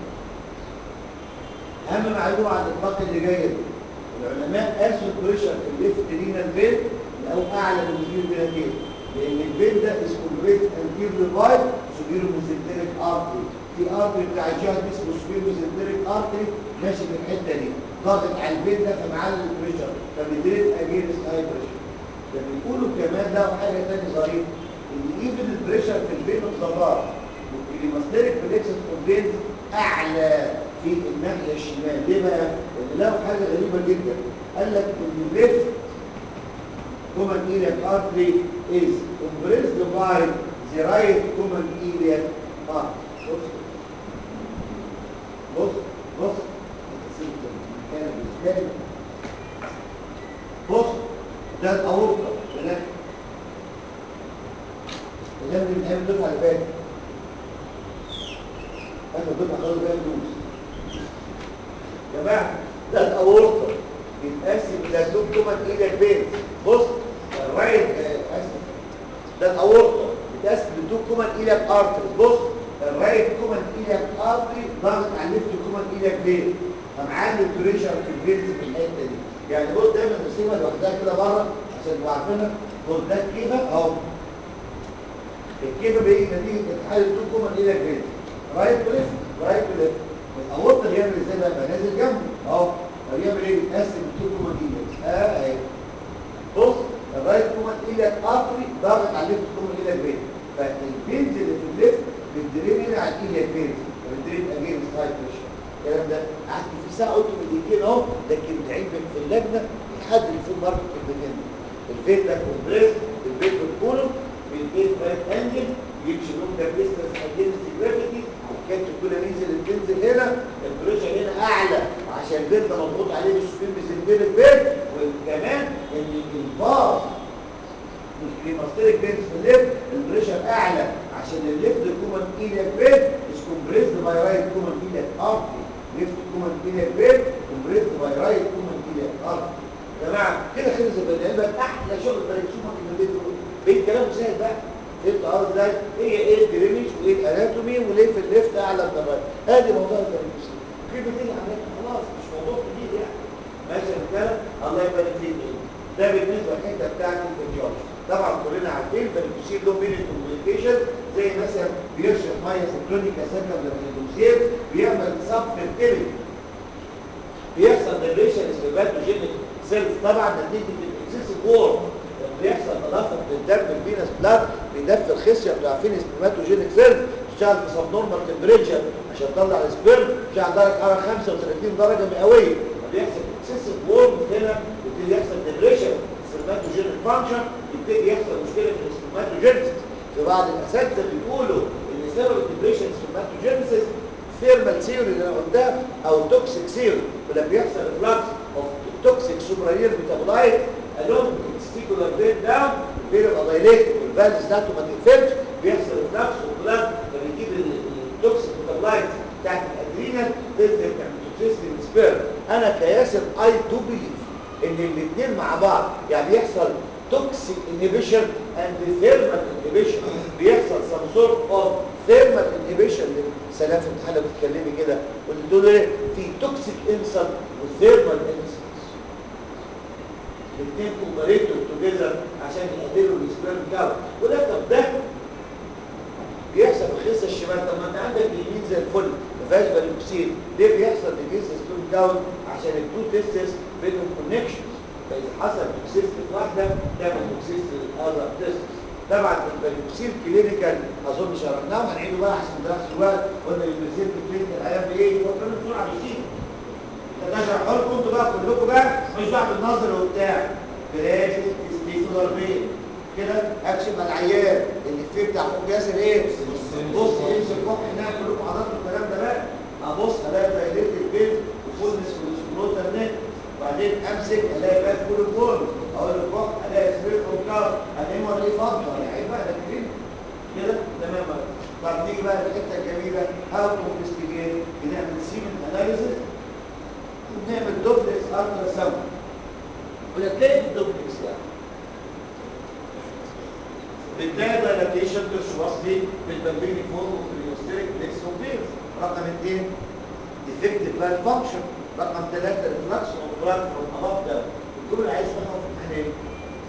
اهم معلومه عن الطاقه اللي جايه دي العلماء قاسوا البريشر في الليفت رينال فين او اعلى من الفيل فيناتين لان الفين ده اسمه بريت انتير ليفاي سوبيرو ميزنتريك ارتري في ارتري بتاع الجهد اسمه سوبيرو ميزنتريك ارتري ماشي في الحته دي ضاغط على الفين ده فمعلي البريشر فبيدريت اجينست هاي بريشر ده بيقولوا كمان ده حاجه ثانيه ظريفه ان ايفن البريشر في الفين الضباب والكليماستريك فليكسس كونفينز اعلى في الناحيه الشمال ليه بقى؟ لان لقوا حاجه غريبه جدا قال لك ان الليفت common iliac artery is compressed by the right common iliac artery بص بص بص كان بالنسبه لي بص ده الاورطه هناك ده من ايام الدفعه اللي فاتت اخر دفعه خدوا فيها فلوس يا جماعه ده الاورطه بيتقسم الى تو كومن ايلياك بين بص الرايت اسف ده الاورطه بيتقسم لتو كومن ايلياك ارتريز بص الرايت كومن ايلياك ارتري ضاغط على الليفت كومن ايلياك بين فمعلي البريشر في الفينز في الحته دي يعني بص دايما نسيبها لوحدها كده بره عشان تبقوا عارفينها بص ده الكيفه اهو الكيفه بيجي نتيجه اتحاد التو كومن ايلياك بين رايت تو ليفت رايت تو ليفت الاورطه بيعمل ازاي بقى نازل جنبه اهو فبيعمل ايه بيتقسم التو كومن ايلياك اه اهي بص الرايت كومن ايلياك ارتري ضاغط على الليفت كومن ايلياك بين فالبنز اللي في الليفت بتدرين هنا على الايلياك بينز بتدرين اجين سايد بريشر الكلام ده قعدت في ساعه قلت من دقيقتين اهو لكن علمك في اللجنه لحد الفول مارك الكلمتين الفين ده كومبريس الفين بالكولوم بالبيت رايت انجل يمشي لون ده بيسترس اجينست جرافيتي الكاتب كل ما ينزل تنزل هنا البريشر هنا اعلى عشان الفين ده مضغوط عليه بالسفين بزنبيل الفين وكمان ان الباص الكريماستيريك بينز في الليفت البريشر اعلى عشان الليفت كومن ايلياك بين is compressed by right common iliac artery left common iliac vein compressed by right common iliac artery يا جماعه كده خلص البني ادم احلى شغل بريكسوما في البيت بيت كلام سهل بقى فهمت اه ازاي هي ايه الدرينج وايه الاناتومي وليه في الليفت اعلى من الرايت ادي موضوع البريكسوما في بتيجي عليها خلاص مش موضوع جديد يعني ماشي يا رجاله الله يبارك فيك ده بالنسبه للحته بتاعت الفيديولوجي طبعا كلنا عارفين فالكوسير له بين الكوميونيكيشن زي مثلا بيشرب ميه سيكلونيكا سكر لما الكوسير بيعمل سب فيرتيليتي بيحصل ديبريشن سبيباتوجينيك سيلز طبعا نتيجه الاكسسيف وور بيحصل تدفق للدم الفينس بلاد بيدفي الخصيه انتوا عارفين سبيباتوجينيك سيلز بتشتغل في سب نورمال تمبريتشر عشان تطلع السبيرم بتشتغل درجه حراره 35 درجه مئويه بيحصل اكسسيف وور هنا يبتدي يحصل ديبريشن سبيباتوجينيك فانكشن يبتدي يحصل مشكله في السبيباتوجينيسيس في بعض الاساتذه بيقولوا ان سبب الديبريشن سبيباتوجينيسيس ثيرمال ثيوري اللي انا قلتها او توكسيك ثيوري ولما بيحصل فلكس اوف توكسيك سوبرانير ميتابولايت الون تستيكولار فين داون الفين يبقى دايليت والفالز بتاعته ما تقفلش بيحصل فلكس وبلاد فبيجيب التوكسيك ميتابولايت بتاعت الادرينال تنزل تعمل توكسيستي من سبيرم انا كياسر اي تو بليف ان الاثنين مع بعض يعني بيحصل توكسيك انهبيشن اند ثيرمال انهبيشن بيحصل سم سورت اوف ثيرمال انهبيشن سلام في الامتحان بتتكلمي كده قلت له ايه في توكسيك انسل وثيرمال انسل الاثنين كومباريتور توجذر عشان يقللوا السبيرم كاونت وده طب ده بيحصل في الخصه الشمال طب ما انت عندك اليمين زي الفل ما فيهاش بالوكسيد ليه بيحصل ديكيز سبيرم كاونت عشان التو تيستس بينهم كونكشنز فاذا حصل توكسيست واحده تعمل توكسيست للاذر تيستس طبعا في البالوكسيد كلينيكال اظن شرحناه وهنعيده بقى عشان ما نضيعش الوقت قلنا البالوكسيد كلينيكال هيعمل ايه؟ فكرنا بسرعه بيشيل تشرح لكم انتوا بقى كلكم بقى مش بقى بالنظر وبتاع بلاش ستيتولار بين كده اكشف على العيان اللي فيه بتاع اخوك ياسر ايه بص يمشي الكح هناك كلكم حضرتوا الكلام ده بقى ابص الاقي دايليت البين وفولنس والسكروتا نت وبعدين امسك الاقي بقى كل الفول اقول الكح الاقي سبيرت وكار الاقي ايه فضه يا عيب بقى ده كتير كده تمام طب نيجي بقى للحته الجميله هاو تو انفستيجيت بنعمل سيمن اناليسيس وبنعمل دوبلكس الترا ساوند وتلاقي الدوبلكس يعني بتلاقي دايلاتيشن ترشواسلي بالبلبيني فورم والكريوستيريك بليكس وبيرز رقم اثنين ديفكتيف بلاد فانكشن رقم ثلاثة ريفلكس اوف بلاد فروم اباف ده الجمله اللي عايز اسمعها في الامتحان ايه؟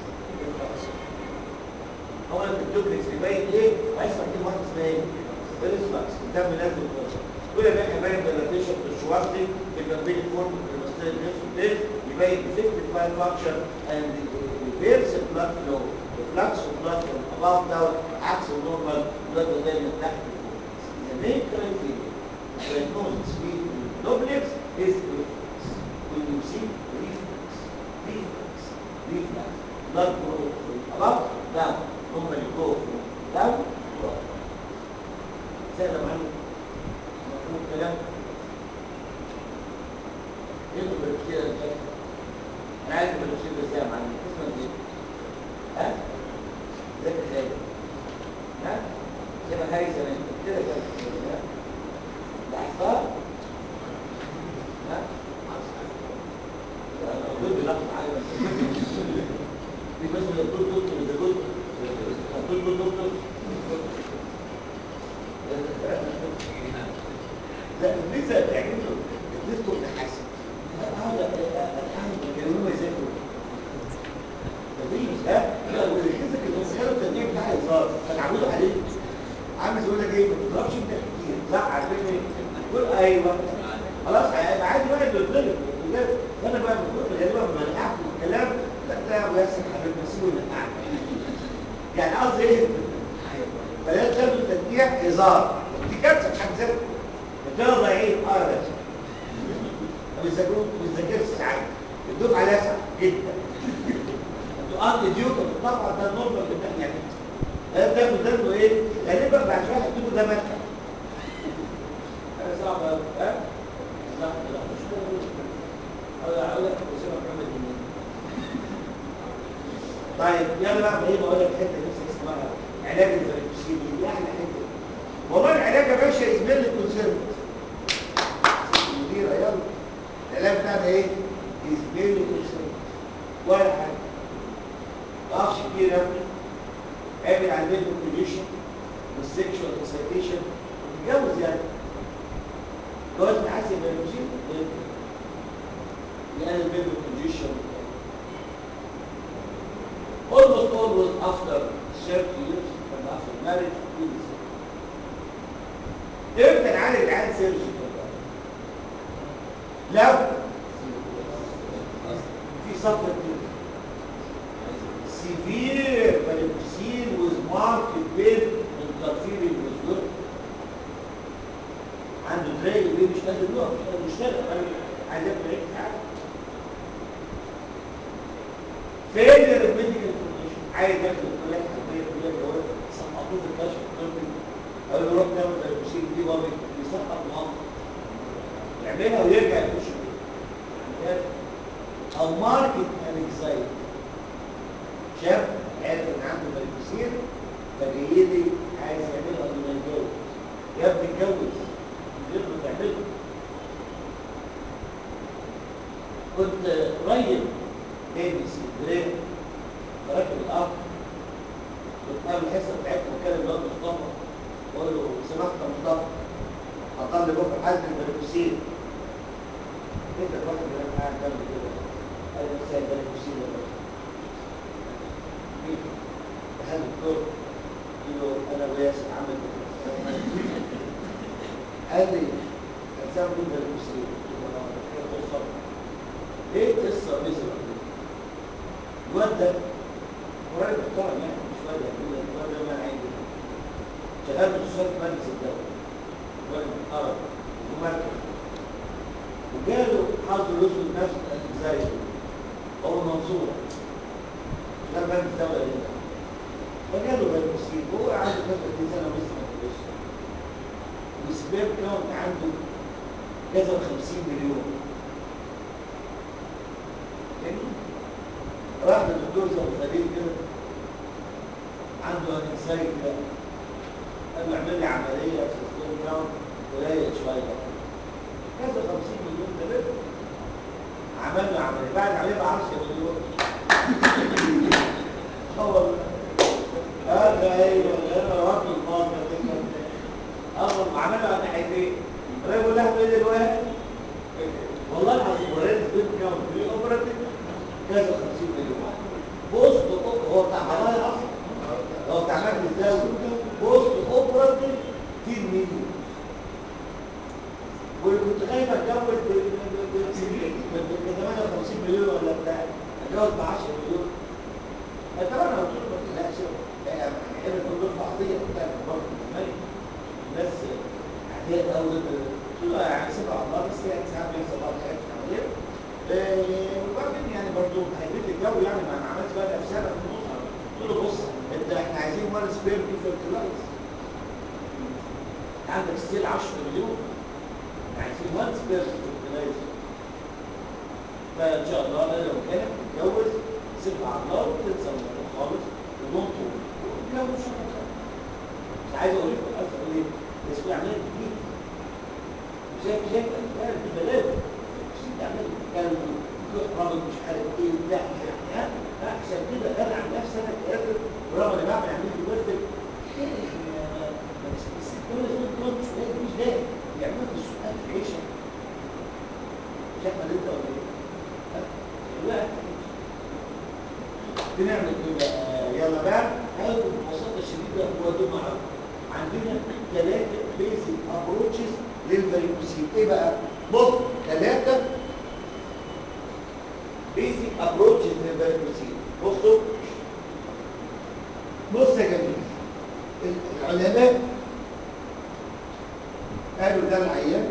اولا الدوبلكس بيبين ايه؟ عايز اسمع كلمه واحده اسمها ايه؟ ريفلكس الدم لازم يتوصل كل ما يبين دايلاتيشن ترشواسلي بالبلبيني فورم والكريوستيريك بليكس وبيرز يبين ديفكتيف بلاد فانكشن اند ريفيرس بلاد فلو reflux of blood from above down عكس النورمال blood جاي من تحت لفوق. The main criteria diagnosis في duplex is reflux. When you see reflux, reflux, reflux, blood flow from above down, normally go from down to up. سهل يا معلم؟ مفهوم الكلام؟ ايه البكتيريا اللي انا عارف البكتيريا ازاي يا معلم؟ اسمها ايه؟ ها؟ زي الخير ها زي ما هاي زمان كده كده لاحظتها ها ضد لحظة معايا دي بس من الدكتور دكتور اذا كنت الدكتور دكتور لا الميزه بتعمله الدكتور نحاسب هذا الان كانوا يذاكروا مفيش ها لا وركزك المسخره التدريب بتاع الهزار هنعمله عليك عامل يقول لك ايه ما تضربش انت كتير زعل مني تقول ايوه خلاص هيبقى عادي واحد يتضرب بجد فانا بقى من كتر غالبا ما نقعت الكلام لا ده ابو ياسر حبيب نسيبه ينقعك يعني قصدي ايه فلا تاخدوا التدريع هزار دي كارثه في حد ذاتها الطلبه ضايعين اه يا باشا ما بيذاكروش ما بيذاكرش ساعات الدفعه لاسعه جدا تقضي ديوتر طبعا ده النورمال بتاع يعني ده ده ده ايه غالبا بعد شويه هتجيبوا ده مكه حاجه صعبه قوي ها لا لا مش هقول هقول لك اسامه محمد منين طيب يلا بقى ايه بقول لك حته نفسي اسمها علاج الفريكسين دي احلى حته والله العلاج يا باشا ازميل الكونسيرت المديره يلا العلاج بتاعنا ايه؟ ازميل الكونسيرت ولا حاجه ضغط كبيرة قابل على البيت كونديشن والسكشوال اكسايتيشن وتتجوز يعني جواز محاسب بيولوجي يعني البيت كونديشن almost always after 30 years and after marriage امتى نعالج العيال سيرجي لو في صفة كده severe varicocele with marked pain interfering with work عنده تراي ليه مش قادر يقف مش قادر يشتغل عايز يعمل ايه حاجه failure of medical condition عايز ياخد الكليه الحربيه الكليه الجويه سقطوه في الكشف الطبي او يروح يعمل varicocele دي وامي يسقط مهمه يعملها ويرجع يخش بيها او ماركت انكزايتي شاب عارف ان عنده فالكوسير فجاي لي عايز يعملها قبل ما يتجوز يا ابني اتجوز من غير ما تعمله كنت قريب جاي من اسكندريه راكب القطر كنت قبل الحصه بتاعتنا بتكلم الواد مصطفى بقول له سمحت يا مصطفى حضر لي بكره حاله البريكوسين انت الواحد اللي انا قاعد جنبي كده قال لي ازاي البريكوسين يا باشا مين؟ هل الدكتور قلت له انا وياسر عمل كده قال لي انسان من البريكوسين قلت له اه كده قصه ليه قصه مزرعه الواد ده قريب محترم يعني مش واد يعني الواد ده ما عندي شغال في مستشفى مجلس الدوله واد محترم ومركز وجاله حظ الاسود نفس الانكزايتي هو منصور ده مجلس الدوله هنا فجاله بالمسكين هو عنده 30 سنه ولسه ما اتجوزش والسباب كاونت عنده كذا و50 مليون جميل راح للدكتور زي خليل كده عنده انكسايتي ده قال له اعمل لي عمليه في السباب كاونت قليل شويه كذا 50 مليون ده عمل له عمليه بعد عمليه ب 10 مليون هو هذا ايوه انا رب الماضي اول ما عملها ناحيتين الراجل يقول له ايه دلوقتي والله العظيم وريت البيت كام في اوبراتيف كذا 50 مليون بوست هو بتاع حماية اصلا هو بتاع مجلس الدولة بوست اوبراتيف 10 مليون وكنت خايف اتجوز ب 58 مليون ولا بتاع اتجوز ب 10 مليون طبعا انا قلت له ما تقلقش احنا بنقول بعضيه بتاع برضه الناس عاديه قوي قلت له يعني سيبها على الله بس يعني ساعات بيحصل بعض الحاجات في العمليه وبعدين يعني برضه هيبيت الجو يعني ما عملتش بقى نفسها في النص قلت له بص انت احنا عايزين وان سبير تو فيرتلايز عندك ستيل 10 مليون عايزين وان سبير تو فيرتلايز فان شاء الله انا لو كانت تتجوز سيبها على الله وتنسى الموضوع خالص ودون طول وتتجوز شو مش عايز اقول لكم عايز اقول ايه بس في عمليه جديده شايف شايف كان في بلاوي مش تعمل كان رابط مش عارف ايه وبتاع مش عارف ايه لا عشان كده انا عن نفسي انا كاسر ورغم ان بعمل عمليه الوزن الست دول دول دول مش لاقي مش لاقي يعملوا في السؤال في عيشه مش احمد انت ولا ايه؟ لا بنعمل ايه بقى؟ يلا بقى هاخد ببساطه شديده هو دول معاكم عندنا ثلاثه بيزك ابروتشز للفاريكوسيل ايه بقى؟ بص ثلاثه بيزك ابروتشز للفاريكوسيل بصوا بص يا جميل العلماء قالوا ده العيان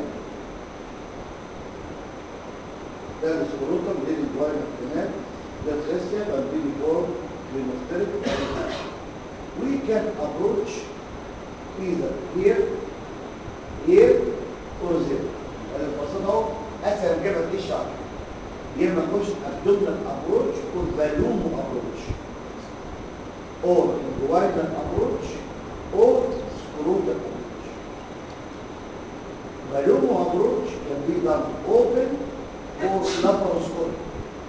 ده السكروتم دي الجوار الاحتمال ده الخسيا بنبيلي فورم للمختلف we can approach either here here or there يعني البساطة اهو اسهل جبل دي الشعر يا اما نخش abdominal approach or balloon approach or inguinal approach or scrotal approach balloon approach can be done open or laparoscopic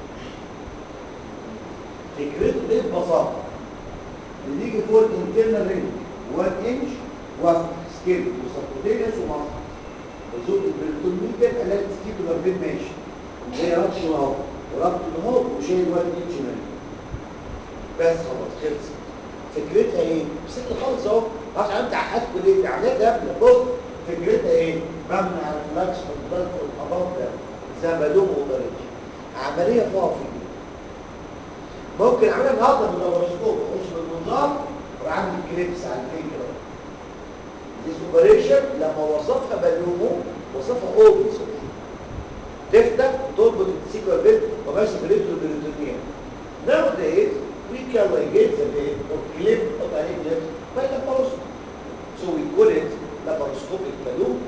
فكرته ايه ببساطه بنيجي فوق الانترنال رينج 1 انش وافتح سكيل وسبكوتينيوس ومصر وزوج البريتونيكال الاقي الستيبولار فين ماشي زي ربط اهو وربط اهو وشايل 1 انش منه بس خلاص خلص فكرتها ايه؟ سهل خالص اهو عشان انت عقدت ليه؟ دي عمليه قبل بص فكرتها ايه؟ بمنع الفلاكس والضغط والحضار ده زي ما دوم اوبريشن عمليه فاضيه ممكن اعملها النهارده باللابروسكوب اخش بالمنظار واعمل كليبس على الفكره دي اوبريشن لما وصفها بالومو وصفها اوبس تفتح وتربط السيكوال بيت وماشي في رجله البريتونيا nowadays we can ligate the bed or clip نحط عليه كليب by laparoscopy so we call it laparoscopic balloon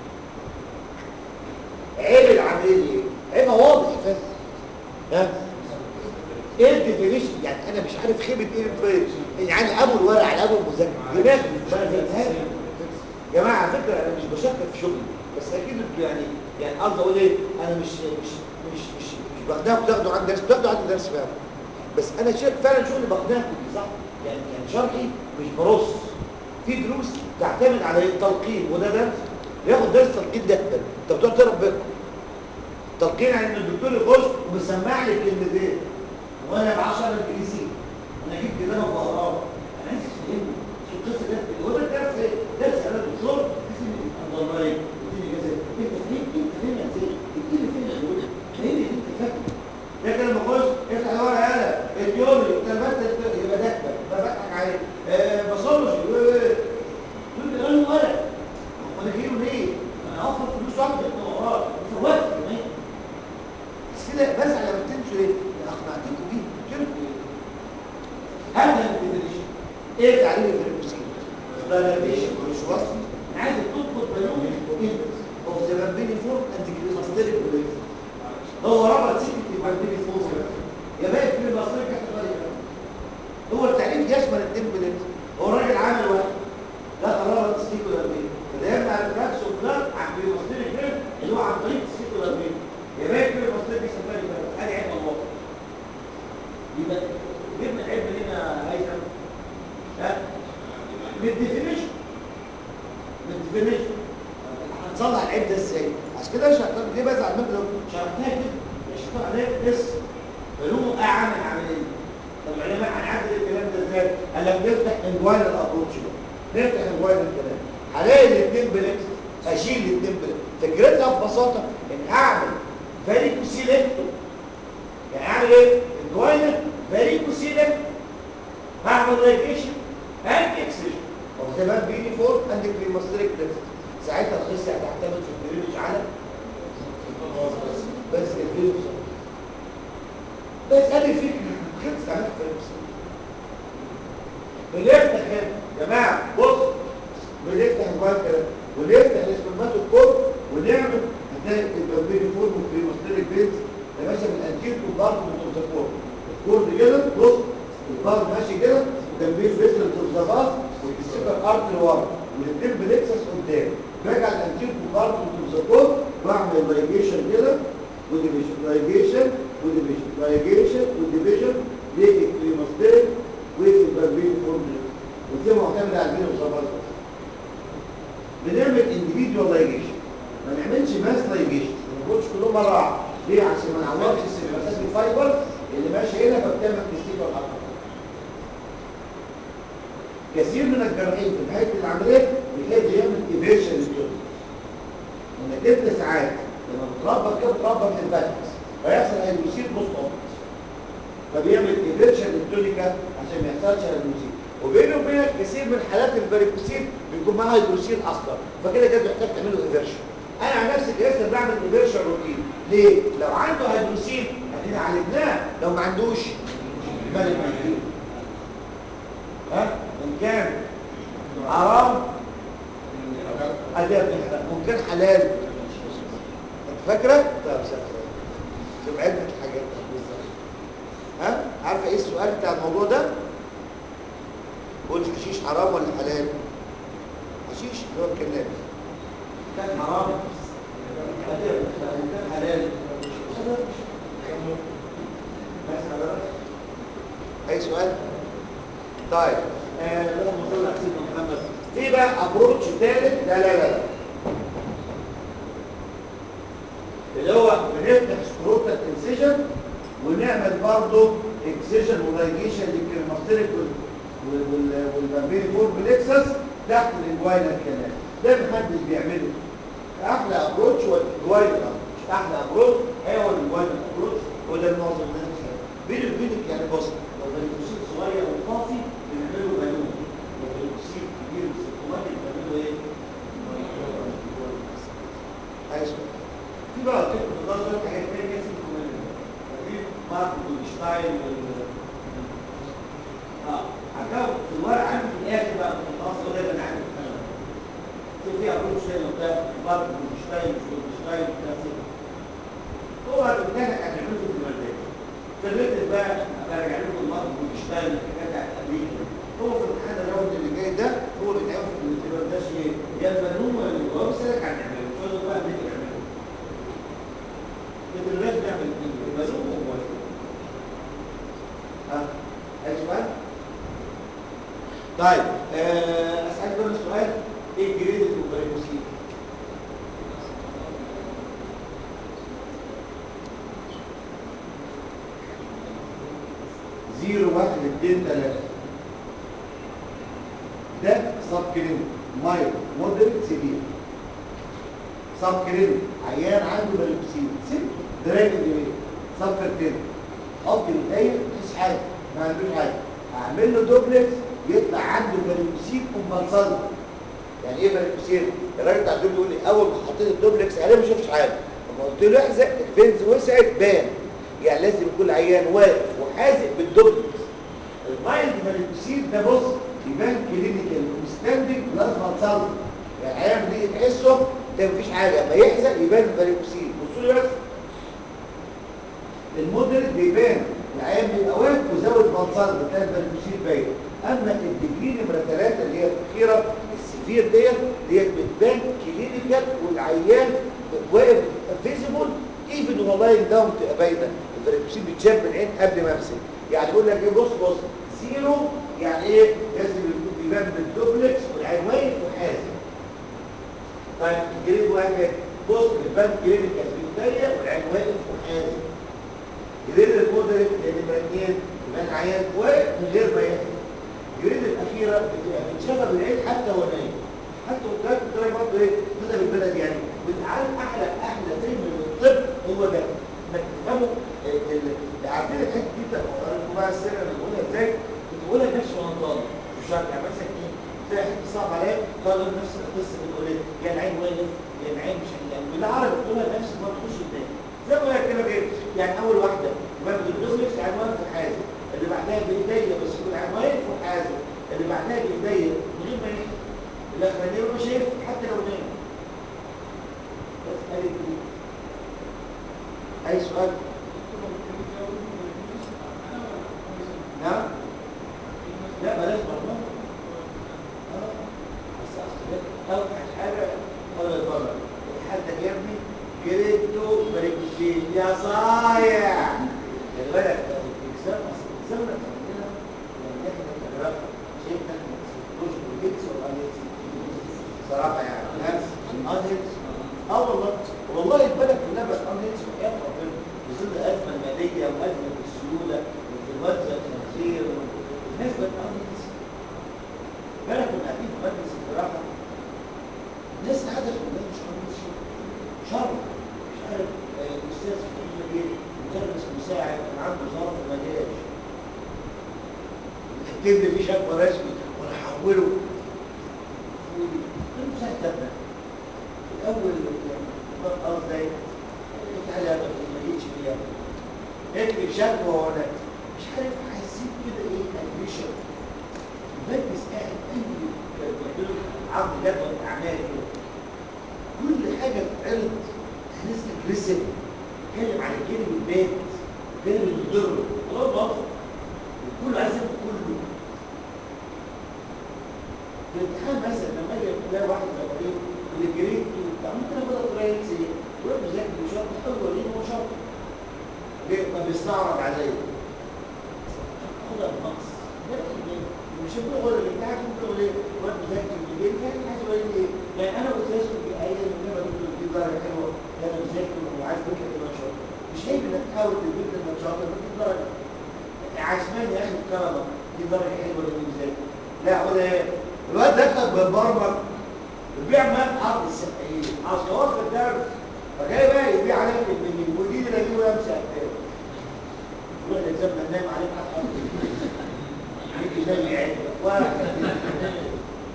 عيب العمليه دي عيبها واضح يا فندم ها ايه الديفينيشن يعني انا مش عارف خيبه ايه فين يعني ابو الورق على ابو المذاكره دماغي بقى زي الهاب جماعه على فكره انا مش بشكر في شغلي بس اكيد انتوا يعني يعني قصدي اقول ايه انا مش مش مش مش مش باخدها تاخدوا عندي درس بتاخدوا عندي درس فعلا بس انا شايف فعلا شغلي بقنعكم بيه صح يعني يعني شرحي مش برص في دروس تعتمد على التلقين وده درس ياخد درس تلقين ده انت بتقعد تقرا بينكم تلقين يعني ان الدكتور يخش وبيسمع لي كلمتين وانا ب 10 انجليزي انا جبت كده بقراه انا عايز افهمه شو القصه جت هو ده الدرس ايه؟ درس انا دكتور لازم الله يبارك فيك كذا انت فهمت انت فاهم ازاي؟ ايه اللي فين دول؟ فاهم اللي انت فاكره لكن لما اخش افتح الورقه يالا اثيوبي كلمات يبقى ده ده بضحك عليه آه بصلش يقول لي قال له ورق هو انا جايبه ليه؟ انا اوفر فلوس واحده وراه فوقت كمان بس كده بزعل لما تمشوا ايه؟ اقنعتكم بيه قلت لكم ايه؟ هذا الديفينيشن ايه تعريف الفيرموسين؟ فاليديشن مش وصف انا عايز تطلب بالون اوف ذا بامبيني فورم اند كريستاليك بوليكس هو ربط سكه البامبيني فورم يا باقي في المصرية كانت طريقة هو التعريف يشمل الاثنين بوليكس هو الراجل عامل واحد ده قرار السيكولار بين فده يبنى على الفراكس وكلار عن كريستاليك بين اللي هو عن طريق السيكولار بين يا باقي في المصرية دي سفاري بقى ادي عيب الله يبقى جبنا العيب هنا هيثم ها بالديفينيشن بالديفينيشن هنصلح العيب ده ازاي عشان كده شرحت ليه بزعل منك لو شرحتها كده مش هتطلع عليها اس بلوم اعمل عمليه طب العلماء هنعدل الكلام ده ازاي قال لك نفتح انجوال الابروتش ده نفتح انجوال الكلام هلاقي الاثنين بلكس اشيل الاثنين بلكس فكرتها ببساطه ان اعمل فاريكوسيلكتو يعني اعمل ايه انجوال فاريكوسيلكتو هعمل ريكيشن اند اكسجن وكمان بيني فور اند كريماستريك بلكس ساعتها الخصية هتعتمد في الدرينج على بس الفيروس بس ادي فكرة خلص على الفيروس بنفتح هنا يا جماعة بص بنفتح الموبايل كده ونفتح الاسبرماتوكور ونعمل هتلاقي البامبيني فورم والكريماستريك بيتس ده ماشي من الانتير والضغط والتوزيكور الكورد كده بص الضغط ماشي كده وجنبيه الفيسل التوزيكات والسيكر ارت لورا والاثنين بلكسس قدام راجع الانتير والضغط والتوزيكور واعمل لايجيشن كده وديفيجن لايجيشن وديفيجن لايجيشن وديفيجن ليه الكريماستريك وفي البامبيني فورم ودي معتمده على البين والظباط بنعمل individual ligation ما نعملش ماس ligation ما نقولش كلهم مره واحده ليه عشان ما نعوضش السيرفاسات الفايبر اللي ماشي هنا فبتعمل تستيكال اكتر كثير من الجراحين في نهايه العمليه بيحب يعمل ايفيشن للجلد انك انت ساعات لما بتربط كده بتربط الفاتكس فيحصل هيدروسيل بوست اوبت فبيعمل ايفيشن للتونيكا عشان ما يحصلش هيدروسيل وبينه وبينك كثير من حالات الفاريكوسيل بيكون معاها هيدروسيل اصلا فكده كده بيحتاج تعمله ايفيرشن انا عن نفسي جهاز بعمل ايفيرشن روتين ليه لو عنده هيدروسيل ادينا عالجناه لو ما عندوش مال الميتين ها ان كان حرام ادي ممكن حلال انت فاكره طب سمعتك الحاجات دي ها عارفه ايه السؤال بتاع الموضوع ده قول حشيش حرام ولا حلال حشيش اللي هو الكلام كان حرام كان حلال اي سؤال طيب آه اللهم صل على سيدنا محمد في بقى ابروتش ثالث لا لا لا لا اللي هو بنفتح سكروتال انسيجن ونعمل برضه اكسيجن ولايجيشن للكريماستريك والبامبيني فور بليكسس تحت الانجوينال كانال ده محدش بيعمله احلى ابروتش هو الانجوينال ابروتش احلى ابروتش هو الانجوينال ابروتش وده المعظم الناس بيني وبينك يعني بص لو بالكوسيل صغير وطافي بنعمله بالون لو بالكوسيل كبير وسيكوماتيك بنعمله ايه؟ عايز في بقى كده نظر حاجات تانية سيكوماتيك في مارك وشتاين اه هتلاقوا في الورق عندي في الاخر بقى في النص هو دايما عندي الكلام شوف فيها ابروتش تاني وبتاع مارك وشتاين وشتاين وبتاع هو الامتحان هنعمله في المدرسه فبدأت بقى ارجع لكم المرض وبيشتغل الحاجات بتاعت امريكا هو في الامتحان الراوند اللي جاي ده هو بيتعمل في الامتحان ده ده ايه يا المجنون ولا اللي هو بيسالك عن نعمله مش عايز بقى نيجي نعمله لكن الناس بيعمل المجنون هو ها اي سؤال طيب آه، اسالك بقى سؤال ايه الجريد الاوبريموسين زيرو واحد اتنين تلاتة ده سب كلينيك مايل مودريت سيفير سب كلينيك عيان عنده بالوكسين سيب دراجة ايه سب كلينيك قضي الدقايق مفيش حاجة ما عندوش حاجة اعمل له دوبلكس يطلع عنده بالوكسين كومبنسال يعني ايه بالوكسين الراجل بتاع الدول يقول لي اول ما حطيت الدوبلكس عليه ما شفتش حاجة لما قلت له احزق الفينز وسعت بان يعني لازم يكون عيان واقف وحازق بالدوبلكس المايلد بالوكسين ده بص يبان كلينيكال وستاندنج بلازما تصلي يعني العيان دي تحسه ده مفيش حاجه ما يحزق يبان البالوكسين بصوا لي بس الموديل بيبان العيان بيبقى واقف وزود بنصار بتاع البالوكسين باين اما الديجري نمره ثلاثه اللي هي الاخيره السفير ديت ديت بتبان كلينيكال والعيان واقف فيزيبل ايفن وهو لاين داون تبقى باينه البالوكسين بيتشاف من العين قبل ما امسك يعني يقول لك ايه بص بص زيرو يعني ايه لازم يكون يبان بالدوبلكس والعين واقف وحازم طيب جريد واحد بص بيبان كلينيكال بالبدايه والعين واقف وحازم جريد المودريت نمره اثنين يبان عيان واقف من غير ما يحزم الجريد الاخيره بتبقى بتشغل العين حتى وهو نايم حتى قدام تلاقي برضه ايه كده بالبلد يعني عارف احلى احلى فيلم للطب هو ده انك تفهمه عارفين الحته دي بتبقى بقى السنه اللي بقولها ازاي كنت بقولها لنفسي وانا طالب مش شرط يعني مثلا ايه تلاقي حته صعب عليا طالب نفس القصه بتقول ايه يا العين واقف يا العين مش يعني بالعربي بتقولها لنفسي ما تخش قدامي زي ما هي كده ايه يعني اول واحده يبقى بالدوبلكس عين واقف وحازم اللي بعدها بايديا بس يكون عين واقف وحازم اللي بعدها بايديا من غير ما يحزم الاخرانيه مش شايف حتى لو نام بس قالت دي اي سؤال نعم لا بلاش برضه بس اصل اوحش حاجه ولا ضرر حتى يا ابني جريتو بريكوشين يا صايع خلي بالك الاكسام الاكسام عندنا يعني احنا كجراف شايف مش بروجيكتس ولا صراحه يعني ناس انهيلز اه والله والله البلد كلها بقت انهيلز وحياه ربنا بظل ازمه الماليه وازمه السيوله والوزن الخنزير الناس بقت انهيلز بالك كنا قاعدين في مجلس الجراحه الناس قاعده كلها مش انهيلز شر مش عارف آه، الاستاذ في ايه مدرس مساعد كان عنده ظرف ما جاش كتب لي فيه شكوى رسمي وانا هحوله المساعدة الأول قصدي تعالى ما جيتش فيها اكتب شكوى وانا مش عارف حسيت كده ايه اجريشن المجلس قاعد اي بيعملوا عرض جدول اعمال كده كل حاجه بتتعرض ناس اجريسيف اتكلم عن الجانب الباد الجانب اللي بيضر خلاص بقى كله عايز ياخد كله في الامتحان مثلا لما اجي الاقي واحد زي اللي جريت بتاع ممكن اخد قريب سنين ويقول بذاكر وشرط اول ليه هو شرط ليه ما بيستعرض عليا خدها بنقص مش هقول هو اللي بتاعك ممكن اقول ايه واد مذاكر بالليل كان عايز يقول لي ايه يعني انا كنت اسكت في الايه من غير ما تقول دي درجه حلوه انا مذاكر وعايز تطلع كمان شاطر مش عيب انك تحاول تجيب لك شاطر ما تجيب درجه عشمان يا اخي الكرامه دي درجه حلوه اللي مذاكر لا خد ايه الواد دخل بالبرمج بيبيع مال ارض السقايين اصل هو في الدرس فجاي بقى يبيع عليك بالمليون ودي اللي اجيبه يمشي على التاني يروح الانسان نايم عليك على الارض يجي نايم يعد واحد اتنين تلاته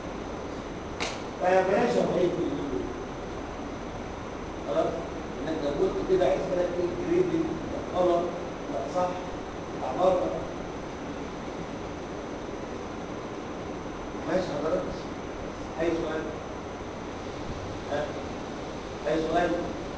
فبلاش ابعيد بالمليون خلاص انك لو قلت كده عايز لك ايه جريدنج غلط لا صح عباره ماشي حضرتك اي سؤال ها اي سؤال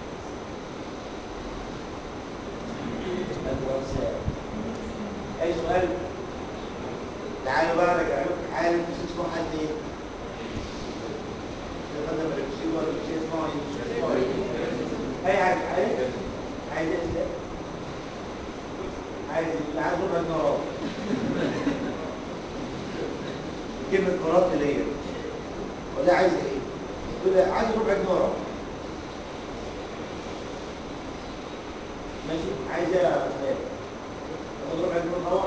الوسائل اي سؤال تعالوا بقى نرجع لكم حاله مش اسمه حل ايه جنيه وراه كلمة مرات ليا ولا عايزة ايه؟ تقول لي عايز ربع جنيه وراه ماشي عايز ايه يا استاذ؟ تاخد ربع جنيه وراه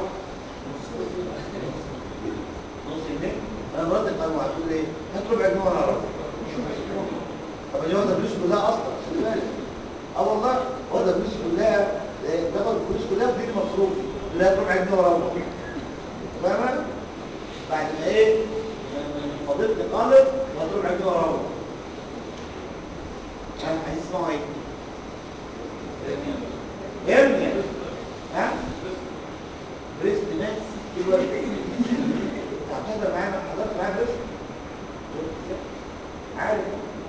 نص جنيه انا مرات القنوع هتقول لي هات ربع جنيه وراه طب اللي واخد الفلوس كلها اصلا خلي بالك اه والله واخد الفلوس كلها تاخد الفلوس كلها بدين مصروف لا ربع جنيه وراه فاهمة؟ بعد ما ايه من فضيلة الطالب وهتروح عندي وراه كان عايز اسمه ايه هرنيا ها بريست ماس دلوقتي هتحضر معانا حضرت معايا بريست عارف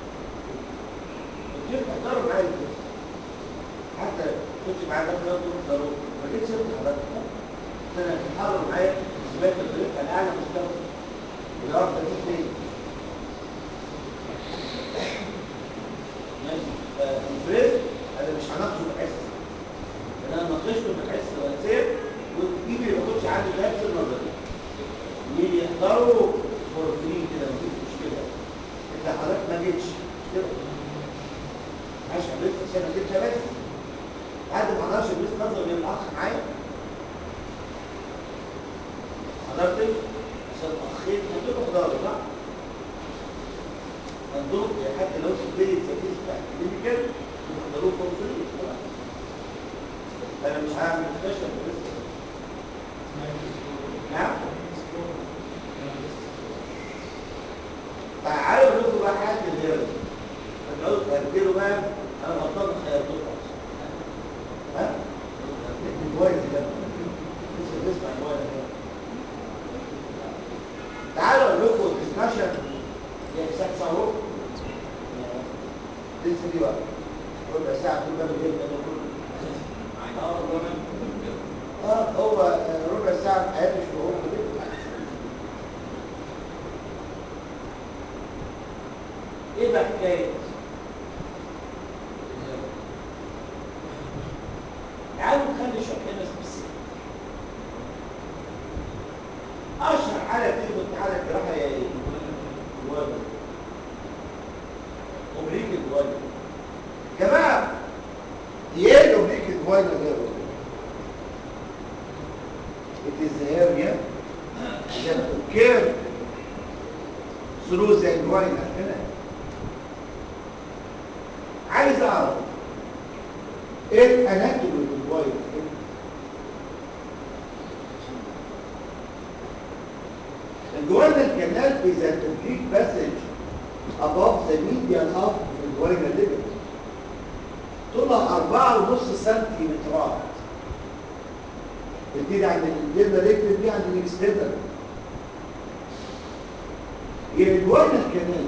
كنت تحضروا معايا البريست حتى كنت معايا ده كده ضروري ما جيتش انت حضرت انا تحضر معايا سمعت البريست على اعلى مستوى الارض دي فين ماشي البريست انا مش هناقشه بالحس انا ناقشته بالحس والسير وايدي ما ياخدش عندي نفس النظريه يجي يحضروا فور فري كده مفيش مشكله انت حضرتك ما جيتش كده عشان بس عشان ما جيتش بس حد ما حضرش البريست نظر غير الاخ معايا حضرتك عشان اخين هتبقى حضاره صح؟ عندهم حتى لو في البيت تركيز بتاع الكلينيكال يحضروه فور فري انا مش هعمل مستشفى بس نعم تعالوا نشوفوا بقى حاجه الهيرو تقعدوا تهدلوا بقى انا غلطان خيرتكم ها؟ كويس ده لسه بسمع كويس تعالوا اقول لكم الدسكشن هي ساعه ساعه لسه دي بقى ربع ساعه كل باب الجبنه ده كله اه هو ربع ساعه حياتي مش بقول ايه بقى حكايه تعالوا نخلي شكلنا سبيسيفيك اشهر حاله تيجي في حاله الجراحه هي ايه؟ الوالد اوبليك الوالد جماعه ايه الاوبليك الوالد ده It is the area that occur through the inguinal canal. عايز اعرف ايه الاناتومي الانجوينال Inguinal canal is an oblique passage above the median of inguinal ligament. طولها أربعة ونص سنتيمترات. تبتدي عند الانترنال ريكتم دي عند الاكسترنال. هي الانجوينال كانال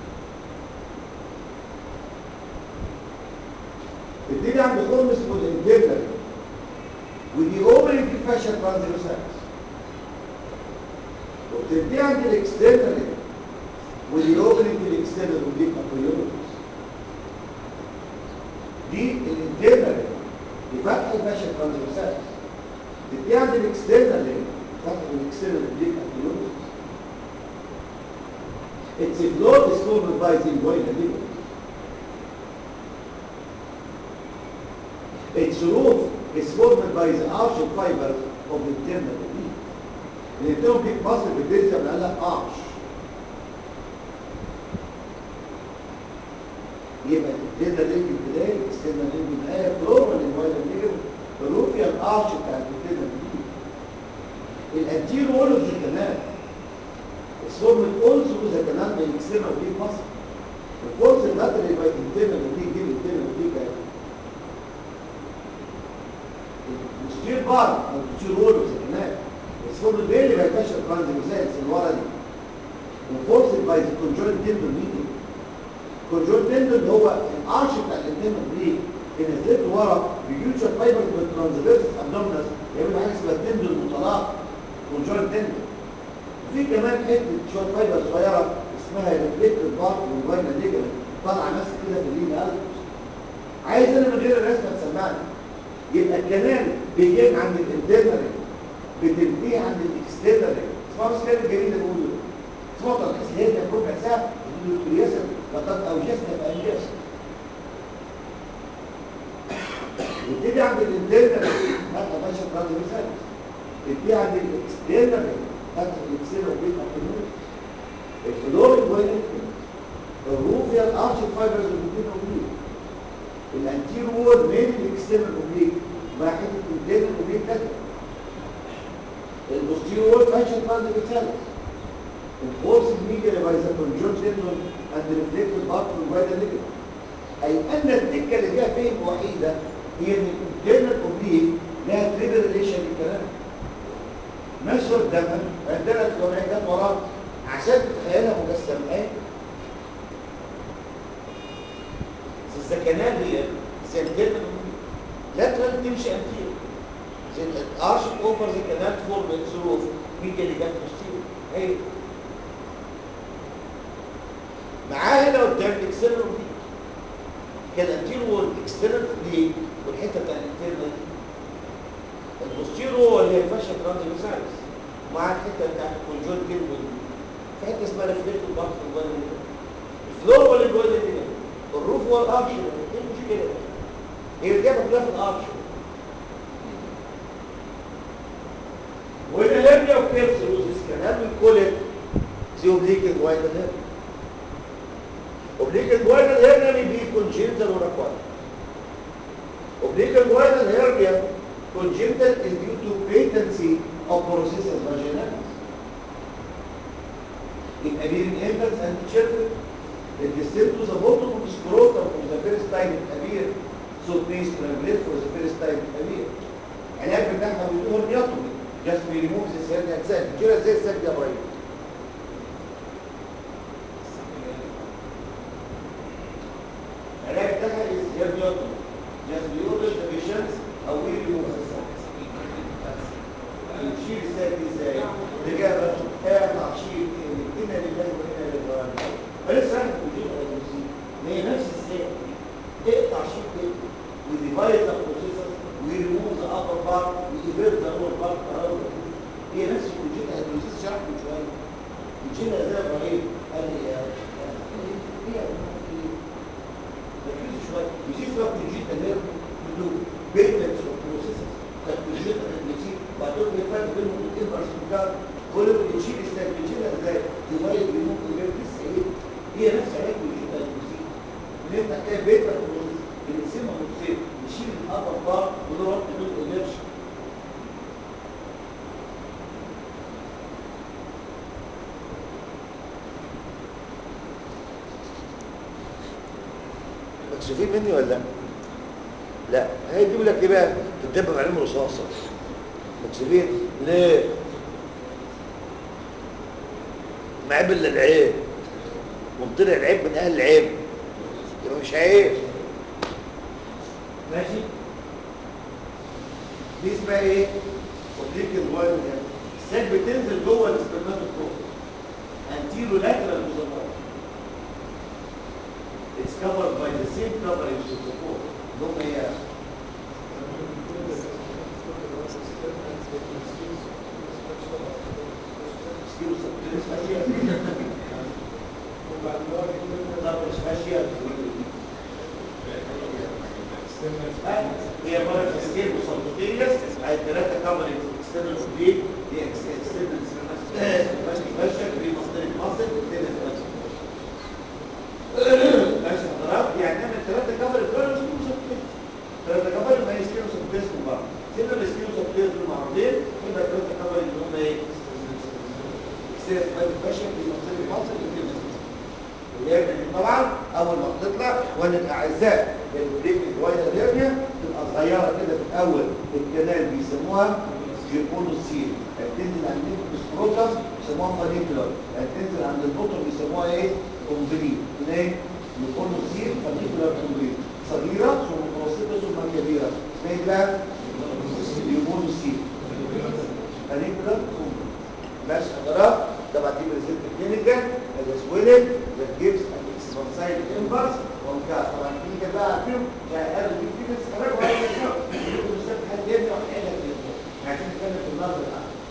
تبتدي عند خرم اسمه الانترنال ودي اوبري في فاشل ترانزيوسالس. وبتبتدي عند الاكسترنال ودي اوبري في الاكسترنال ودي ابريورس دي الانترنال دي فتح الفاشل ترانزيوسالس تبتدي عند الاكسترنال فتح الاكسترنال ودي ابريورس Its floor is formed by the inguinal ligament. Its roof is formed by the arch fibers of the internal oblique. الانترنال oblique muscle بالدنيا بنقول لها arch. يبقى الانترنال ليجمنت بدايه الاكسترنال ليجمنت نهايه فلور والانجوينال ليجمنت الروف هي الارش بتاع الانترنال oblique. الانتيرو وول اوف ذا كانال is formed also with the canal by external oblique muscle. The force laterally by internal oblique give internal oblique action. الستير بار او الستير وول اوف ذا كانال is formed mainly by fascial transversalis اللي ورا دي. وفورسد by the conjoint tendon medium. conjoint tendon هو الارش بتاع الانترنال oblique اللي نزلته ورا بيوتشر فايبر بالترانسفيرس ابدومينس يعمل حاجه اسمها تندون مطلق conjoint tendon. في كمان حته شويه فايبر صغيره اسمها ريفليكتد بارت والفاينا ليجمنت طالعه ماسك كده في اللين قلب عايز انا من غير الرسمه تسمعني يبقى الكنال بيجي عند الانترنال بتنتهي عند الاكسترنال اسمها بس كلام جميل اللي بقوله ده اسمها تلخيص الهرنيا في ربع ساعه دكتور ياسر لقد اوجزنا بانجاز يبتدي عند الانترنال هذا ماشي براد مثال يبتدي عند الاكسترنال هذا الاكسترنال بيت مكتوب الفلور الجوينت الروفيال ارش فايبرز الاثنين موجودين الانتير وول مين الاكسترنال اوبليك واحد الانترنال اوبليك ده البوستيريور وول ماشي براد مثال الفورس الميديا بايزا كونجون تندون اند ريفلكتد بارت من جوينت ليجمنت اي ان الدكه اللي فيها فهم وحيده هي ان الانترنال اوبليك لها تريبل ريليشن للكلام مشوا الدم عندنا الجمعيه جت وراه عشان تتخيلها مجسمات السكنات هي زي الانترنال لاترال تمشي انتير زي الارش اوفر ذا كانال فورم ثرو ميديا اللي جت بوستيريور اهي معاه هنا قدام الاكسترنال اوبليك كان انتير وول اكسترنال اوبليك والحته بتاع الانترنال البوستيرو هو اللي هي الفاشا ترانزفيرساليس مع الحته بتاعت الكونجون تيربول في حته اسمها ريفليكتور بارت في الجوال اللي الفلور ولا الجوال اللي الروف هو الارش ايه المشكله هي الجابه كلها في الارش وهنا هرنيا وكيرس روزيس كانال ويكولت زي اوبليك الجوال اللي اوبليك الجوال الهرنيا بي كونجنتال وراكوال اوبليك الجوال الهرنيا congenital is due to patency of processus vaginalis. In appearing infants and children, it is sent to the bottom of the scrotum for the first time it appears, so it may strangulate for the first time it appears. العلاج بتاعها بيقول هرنيوتومي just we remove this hernia itself كده زي السد يا ابراهيم العلاج بتاعها is herniوتومي just we order the patients او we remove the نشيل السد ازاي الإجابة اقطع شيل إنا لله وإنا إليه راجعون فلسه احنا موجود على الجنسية هي نفس السد اقطع شيل كده وديفايد ذا بروسيسور ويريموف ذا ابر بارت ويفير ذا لور بارت اراوند هي نفس الكونجيت هيدروسيس شرح من شويه الجنة زي ابراهيم قال لي يا هي ركزوا شويه يجي بقى كونجيت اللي هي بيتلت بروسيسور فالكونجيت هيدروسيس وهتقول لي الفرق بينهم والانفرس بتاع كل اللي بتشيل السد بتشيلها ازاي؟ ديفايد بينهم وبين لسه ايه؟ هي نفس علاج كونجيت هيدروسيس ان انت هتلاقي بيتلت بروسيسور بنقسمها نصين نشيل الابر بار ونقعد بدون انرجي مكسوفين مني ولا لا؟ لا هي تجيب لك ايه بقى؟ تتدبب عليهم رصاصه مكسوفين ليه؟ معيب الا العيب وطلع العيب من اهل العيب يبقى مش عيب ماشي دي اسمها ايه اوبليك الوايل الساك بتنزل جوه السبرماتوكوك انتيرو لاترال مزمار It's covered by the same covering to support اللي هم هي سكيلو سبتيرس فاشيا سبتيرس فاشيا هي مرة سكيل وسبتيريس هاي الثلاثة كفرنج اكسترنال اوبليك دي اكسترنال فاشيا في مصدر المصل والثالث فاشيا ماشي حضرتك يعني نعمل ثلاثة كفر الدول سكيلو سبتيريس ثلاثة كفر ما هي سكيلو سبتيريس من بعض سيبنا السكيلو سبتيريس دول معروفين يبقى ثلاثة كفر اللي هم ايه اكسترنال فاشيا في مصدر المصل والثالث الهرنيا طبعا اول ما بتطلع اخواني الاعزاء البريك الفاينل هرنيا تبقى صغيره كده في الاول الكنال بيسموها جيبونوسيل تنزل عند السكروتم بيسموها فانيكولار تنزل عند البطن بيسموها ايه كومبليت ايه جيبونوسيل فانيكولار كومبليت صغيره ثم متوسطه ثم كبيره اسمها ايه بقى جيبونوسيل فانيكولار كومبليت ماشي حضرتك طبعا دي بريزنت كلينيكال الاسويلد الجيبس الاكسبانسايد امبرس ومكاس طبعا كلينيكال بقى عارفين يعني قالوا دي في ناس حضرتك وعايز يقول لك حد يرجع وحاجه عايزين نتكلم في النظر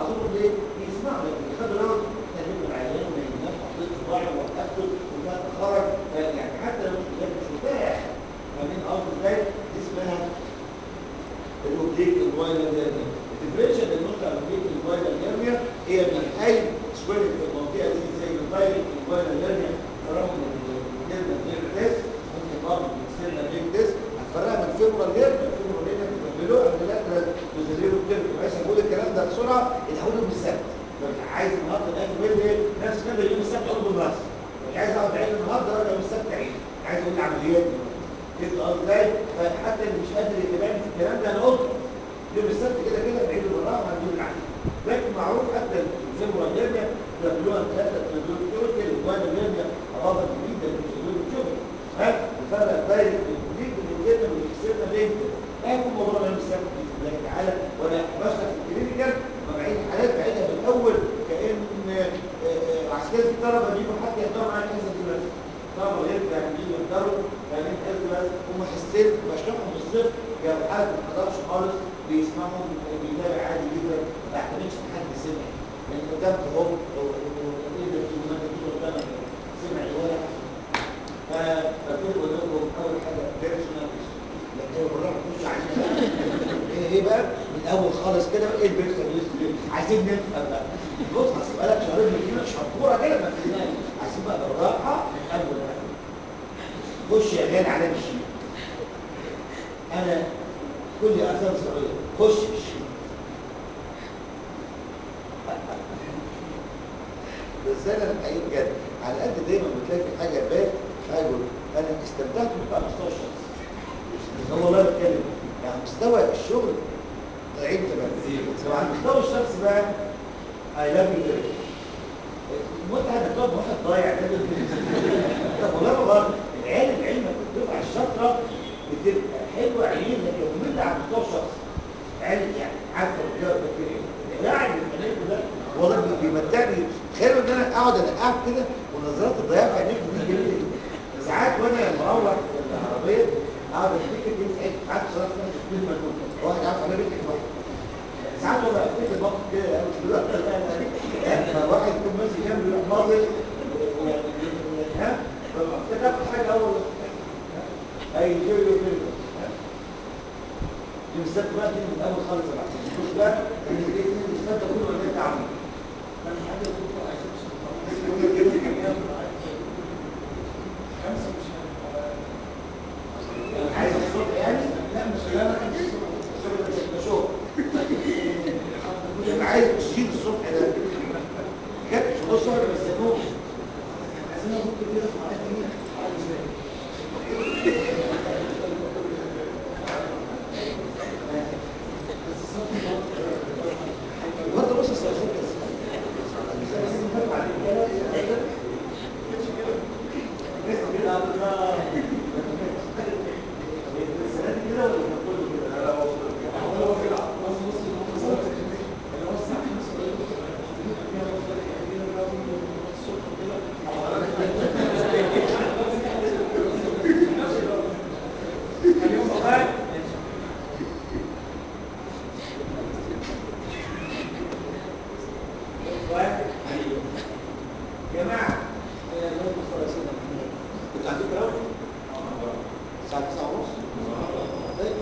اعذرهم ليه؟ بيسمعوا لكن يخدوا دوت احنا جبنا العيان ونيمناه حطيت صباعي ووقفته وكان خرج يعني حتى لو مش مش متاح فاهمين قصدي ازاي؟ دي اسمها الاوبليك الفايلر هيرنيا الديفرنشال النقطه الاوبليك الفايلر هيرنيا هي من اي سويلت في المنطقه دي زي الفايلر الفايلر هيرنيا رغم ان الكلمه دي تيست ممكن برضه بتسيرنا ليك تيست هتفرقها من الفيبرال هيرنيا الفيبرال هيرنيا بتعملوها قبل لا تزيلوا الكلمه بحيث اقول الكلام ده بسرعه الحقوله بالسبت عايز النهارده الاقي بيقول ايه ناس كده يوم السبت اقول له بس مش عايز اقعد عيد النهارده ولا يوم السبت عيد عايز اقول عمليات كده ازاي فحتى اللي مش قادر يتابعني في الكلام ده انا قلت يوم السبت كده كده بعيد بالراحه هنقول العمليه لكن معروف حتى الفيبرال هيرنيا بيعملوها ثلاثه تنزلوا كده وانا هيرنيا اضافه جديده للتنزلوا الشغل ها الفرق الدايركت والجديد من الجبنه والاكسيرنا لينك لا يكون موضوع يوم السبت باذن الله تعالى ولا بشرح في الكلينيكال مواعيد الحالات بعيدها من الاول كان عسكري الطلبه بيجوا حتى يقدروا معايا كذا دلوقتي طلبه غير يعني بيجوا يقدروا يعني بس هم حسيت بشرحهم بالصفر يا حد ما حضرش خالص بيسمعهم بيتابع عادي جدا ما بعتمدش ان حد سمع يعني قدامك اهو سمع ولا فبقول بقول لكم اول حاجه بيرسونال لكن هو بالراحه تخش علينا ايه ايه بقى من الاول خالص كده ايه البيرسونال عايزين نفهم بقى بص هسيب لك شهرين من هنا شطوره كده ما تفهمناش عايزين بقى بالراحه من اول بقى خش يا غالي على الشيء انا كل اثار صغيره خش في الشيء بس انا الحقيقه بجد على قد دايما بتلاقي في حاجه بات اقول انا استمتعت بيه على مستوى الشخصي هو والله بتكلم يعني مستوى الشغل ضعيف تماما وعلى المستوى الشخصي بقى اي لاف يو المتعه انك تقعد واحد ضايع ده طب والله والله العيال العلم الدفعه الشاطره بتبقى حلوه عينين لكن ممله على المستوى الشخصي عيال يعني عارفه الرجاله البكتيريا القاعد الفنان ده والله بيمتعني تخيلوا ان انا اقعد انا قاعد كده ونظرات الضياع في عينيك دي جميله ساعات وانا مروح العربيه اقعد افتكر دي ساعات قعدت صراحه انا شفت المجنون واحد عارف انا بنتك واحد ساعات والله افتكر موقف كده واحد يكون ماشي جنبي يروح ناظر ها افتكرت حاجه اول اي فيديو فيديو دي بالذات بقى دي من الاول خالص بقى بص بقى ان دي الاسناد ده كله اللي انت عامله انا حاجه كنت عايز الصبح يعني لا مش لا الصبح شغل يبقى عايز تشيل الصبح ده جت شغل الصبح بس نوم عايزين ممكن كده في حاجه برضه بص السؤال جماعة كنت عندكم راوي؟ الساعة 9 ونص؟ طيب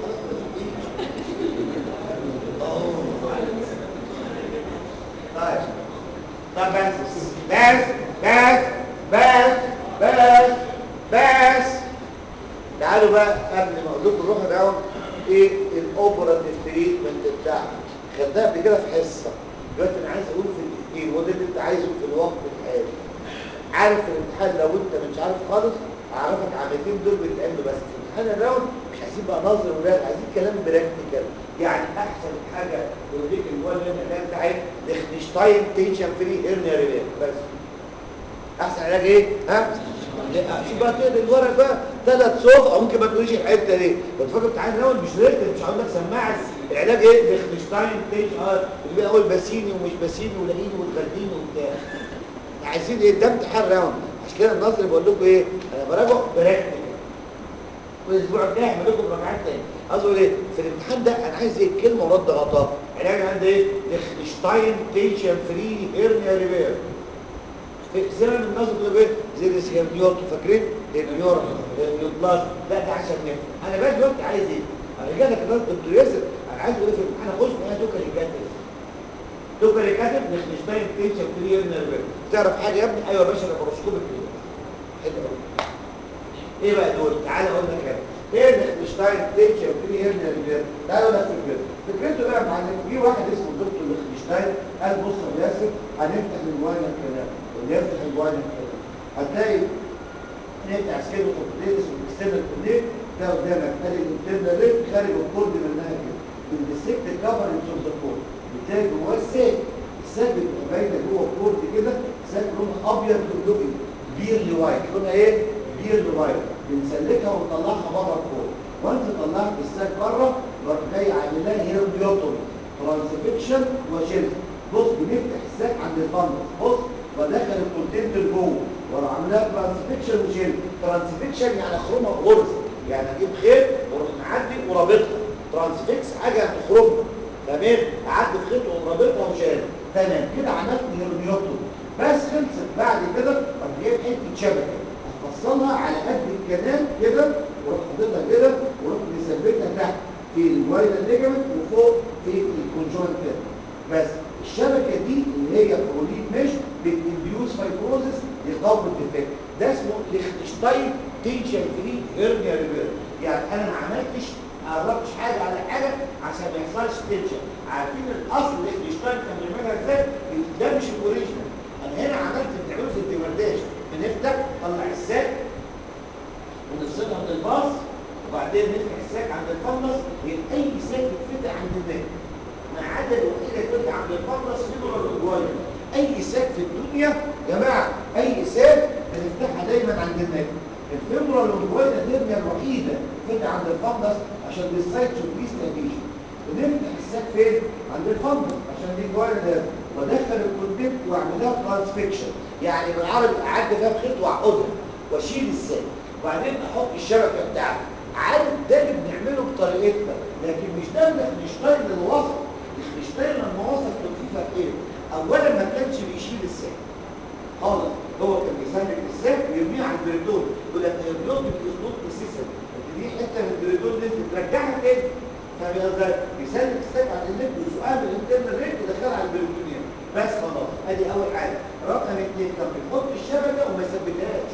خلاص طيب طيب بس بس بس بس بس بس تعالوا بقى قبل ما اقول لكم روحوا الاول ايه الاوبراتيف تريتمنت بتاعها خدناها قبل كده في حصه دلوقتي انا عايز اقوله في الدقيقتين وده اللي انت عايزه في الوقت الحالي عارف في الامتحان لو انت مش عارف خالص اعرفك عملتين دول بيتعملوا بس في امتحان الراوند مش عايزين بقى نظر ولا عايزين كلام براكتيكال يعني احسن حاجه يوريك الجوال اللي انا بتاعي ليخنشتاين تنشن فري هيرنيا ريليف بس احسن علاج ايه ها لا شوف بقى كده الورق بقى ثلاث صوف او ممكن ما تقوليش الحته دي كنت فاكر امتحان الراوند مش ريت مش هقول لك سماعه العلاج ايه ليخنشتاين تنشن اه اللي بقى اقول باسيني ومش باسيني ولاقيني وتغديني وبتاع عايزين ايه ده امتحان راوند عشان كده النظري بقول لكم ايه انا براجع براكتيكال والاسبوع الجاي هعمل لكم مراجعات تاني عايز اقول ايه في الامتحان ده انا عايز ايه كلمه ورد غطاء علاج عند ايه ليخنشتاين تنشن فري هيرنيا ريبير زمن الناس بتقول ايه زي السيرنيوت فاكرين النيور النيوبلاست لا ده عشان نفهم انا بقى دلوقتي عايز ايه انا جاي لك الدكتور ياسر انا عايز اقول في الامتحان اخش معايا دوكا كاتب دوكا كاتب ليخنشتاين تنشن فري هيرنيا ريبير تعرف حاجه يا ابني ايوه يا باشا انا بروسكوبك حلو قوي ايه بقى دول تعالى اقول لك انا ايه ليخنشتاين تنشن فري هيرنيا ريبير تعالى اقول لك فكرته فكرته بقى يا معلم في واحد اسمه دكتور ليخنشتاين قال بص يا ياسر هنفتح الجوانا الكلام اللي يفتح الجوانا الكلام هتلاقي نفتح سكيلو كومبليتس والاكسترنال كومبليت ده قدامك ادي الانترنال ريت خارج الكورد منها كده بالديسكت كفر اوف ذا كورد بتلاقي جواه الساك الساك بتبقى باينه جوه الكورد كده ساك لونها ابيض لؤلؤي بيرلي وايت لونها ايه؟ بيرلي وايت بنسلكها ونطلعها بره الكورد وانت طلعت الساك بره بروح جاي عامل لها هيروديوتومي ترانسفيكشن وشيلها بص بنفتح الساك عند الفندق بص ودخل الكونتنت لجوه واروح عاملها ترانسفيكشن وشيل ترانسفيكشن يعني اخرمها غرز يعني اجيب خيط واروح معدي ورابطها ترانسفيكس حاجه تخرمها تمام اعدي في خيط ورابطها وشيل تمام كده عملت هيرنيوتومي بس خلصت بعد كده اروح جايب حته شبكه افصلها على قد الكنال كده واروح حاططها كده واروح مثبتها تحت في الوايلر ليجمنت وفوق في الكونجوينت كده بس الشبكه دي اللي هي برولين مش بتنديوس فايبروزس يقوم الديفكت ده اسمه ليخنشتاين تنشن فري هيرنيا ريبير يعني انا ما عملتش ما قربتش حاجه على حاجه عشان ما يحصلش تنشن عارفين الاصل ليخنشتاين كان بيعملها ازاي ده مش الاوريجينال انا هنا عملت بنعمله في الديمرداش بنفتح نطلع الساك ونفصلها من الباص وبعدين نفتح الساك عند الفندس اي ساك يتفتح عند الناس ما عدا الوحيده اللي عند الفندس فيبرال الاجواير اي ساك في الدنيا يا جماعه اي ساك بنفتحها دايما عند الناس الفيبرال الاجواير الهرنيا الوحيده بتفتح عند الفندس عشان دي سايت سوبليس نافيشن بنفتح الساك فين عند الفندس عشان دي جواير ده وادخل الكونتنت واعملها ترانسفيكشن يعني بالعربي اعدي فيها بخيط واعقدها واشيل الساك وبعدين احط الشبكه بتاعتي عارف ده اللي بنعمله بطريقتنا لكن مش ده اللي نشتغل للوسط نشتغل لما وصل كان في فرقين اولا ما كانش بيشيل الساك خالص هو كان بيسلك الساك ويرميه على البريتون يقول لك البريتون بيخلط السيسم دي حته من البريتون دي ترجعها تاني فبيقدر بيسلك الساك على الليل وسؤال الانترنال ريت يدخلها على البريتونيوم بس خلاص ادي اول حاجه رقم اثنين كان بيحط الشبكه وما يثبتهاش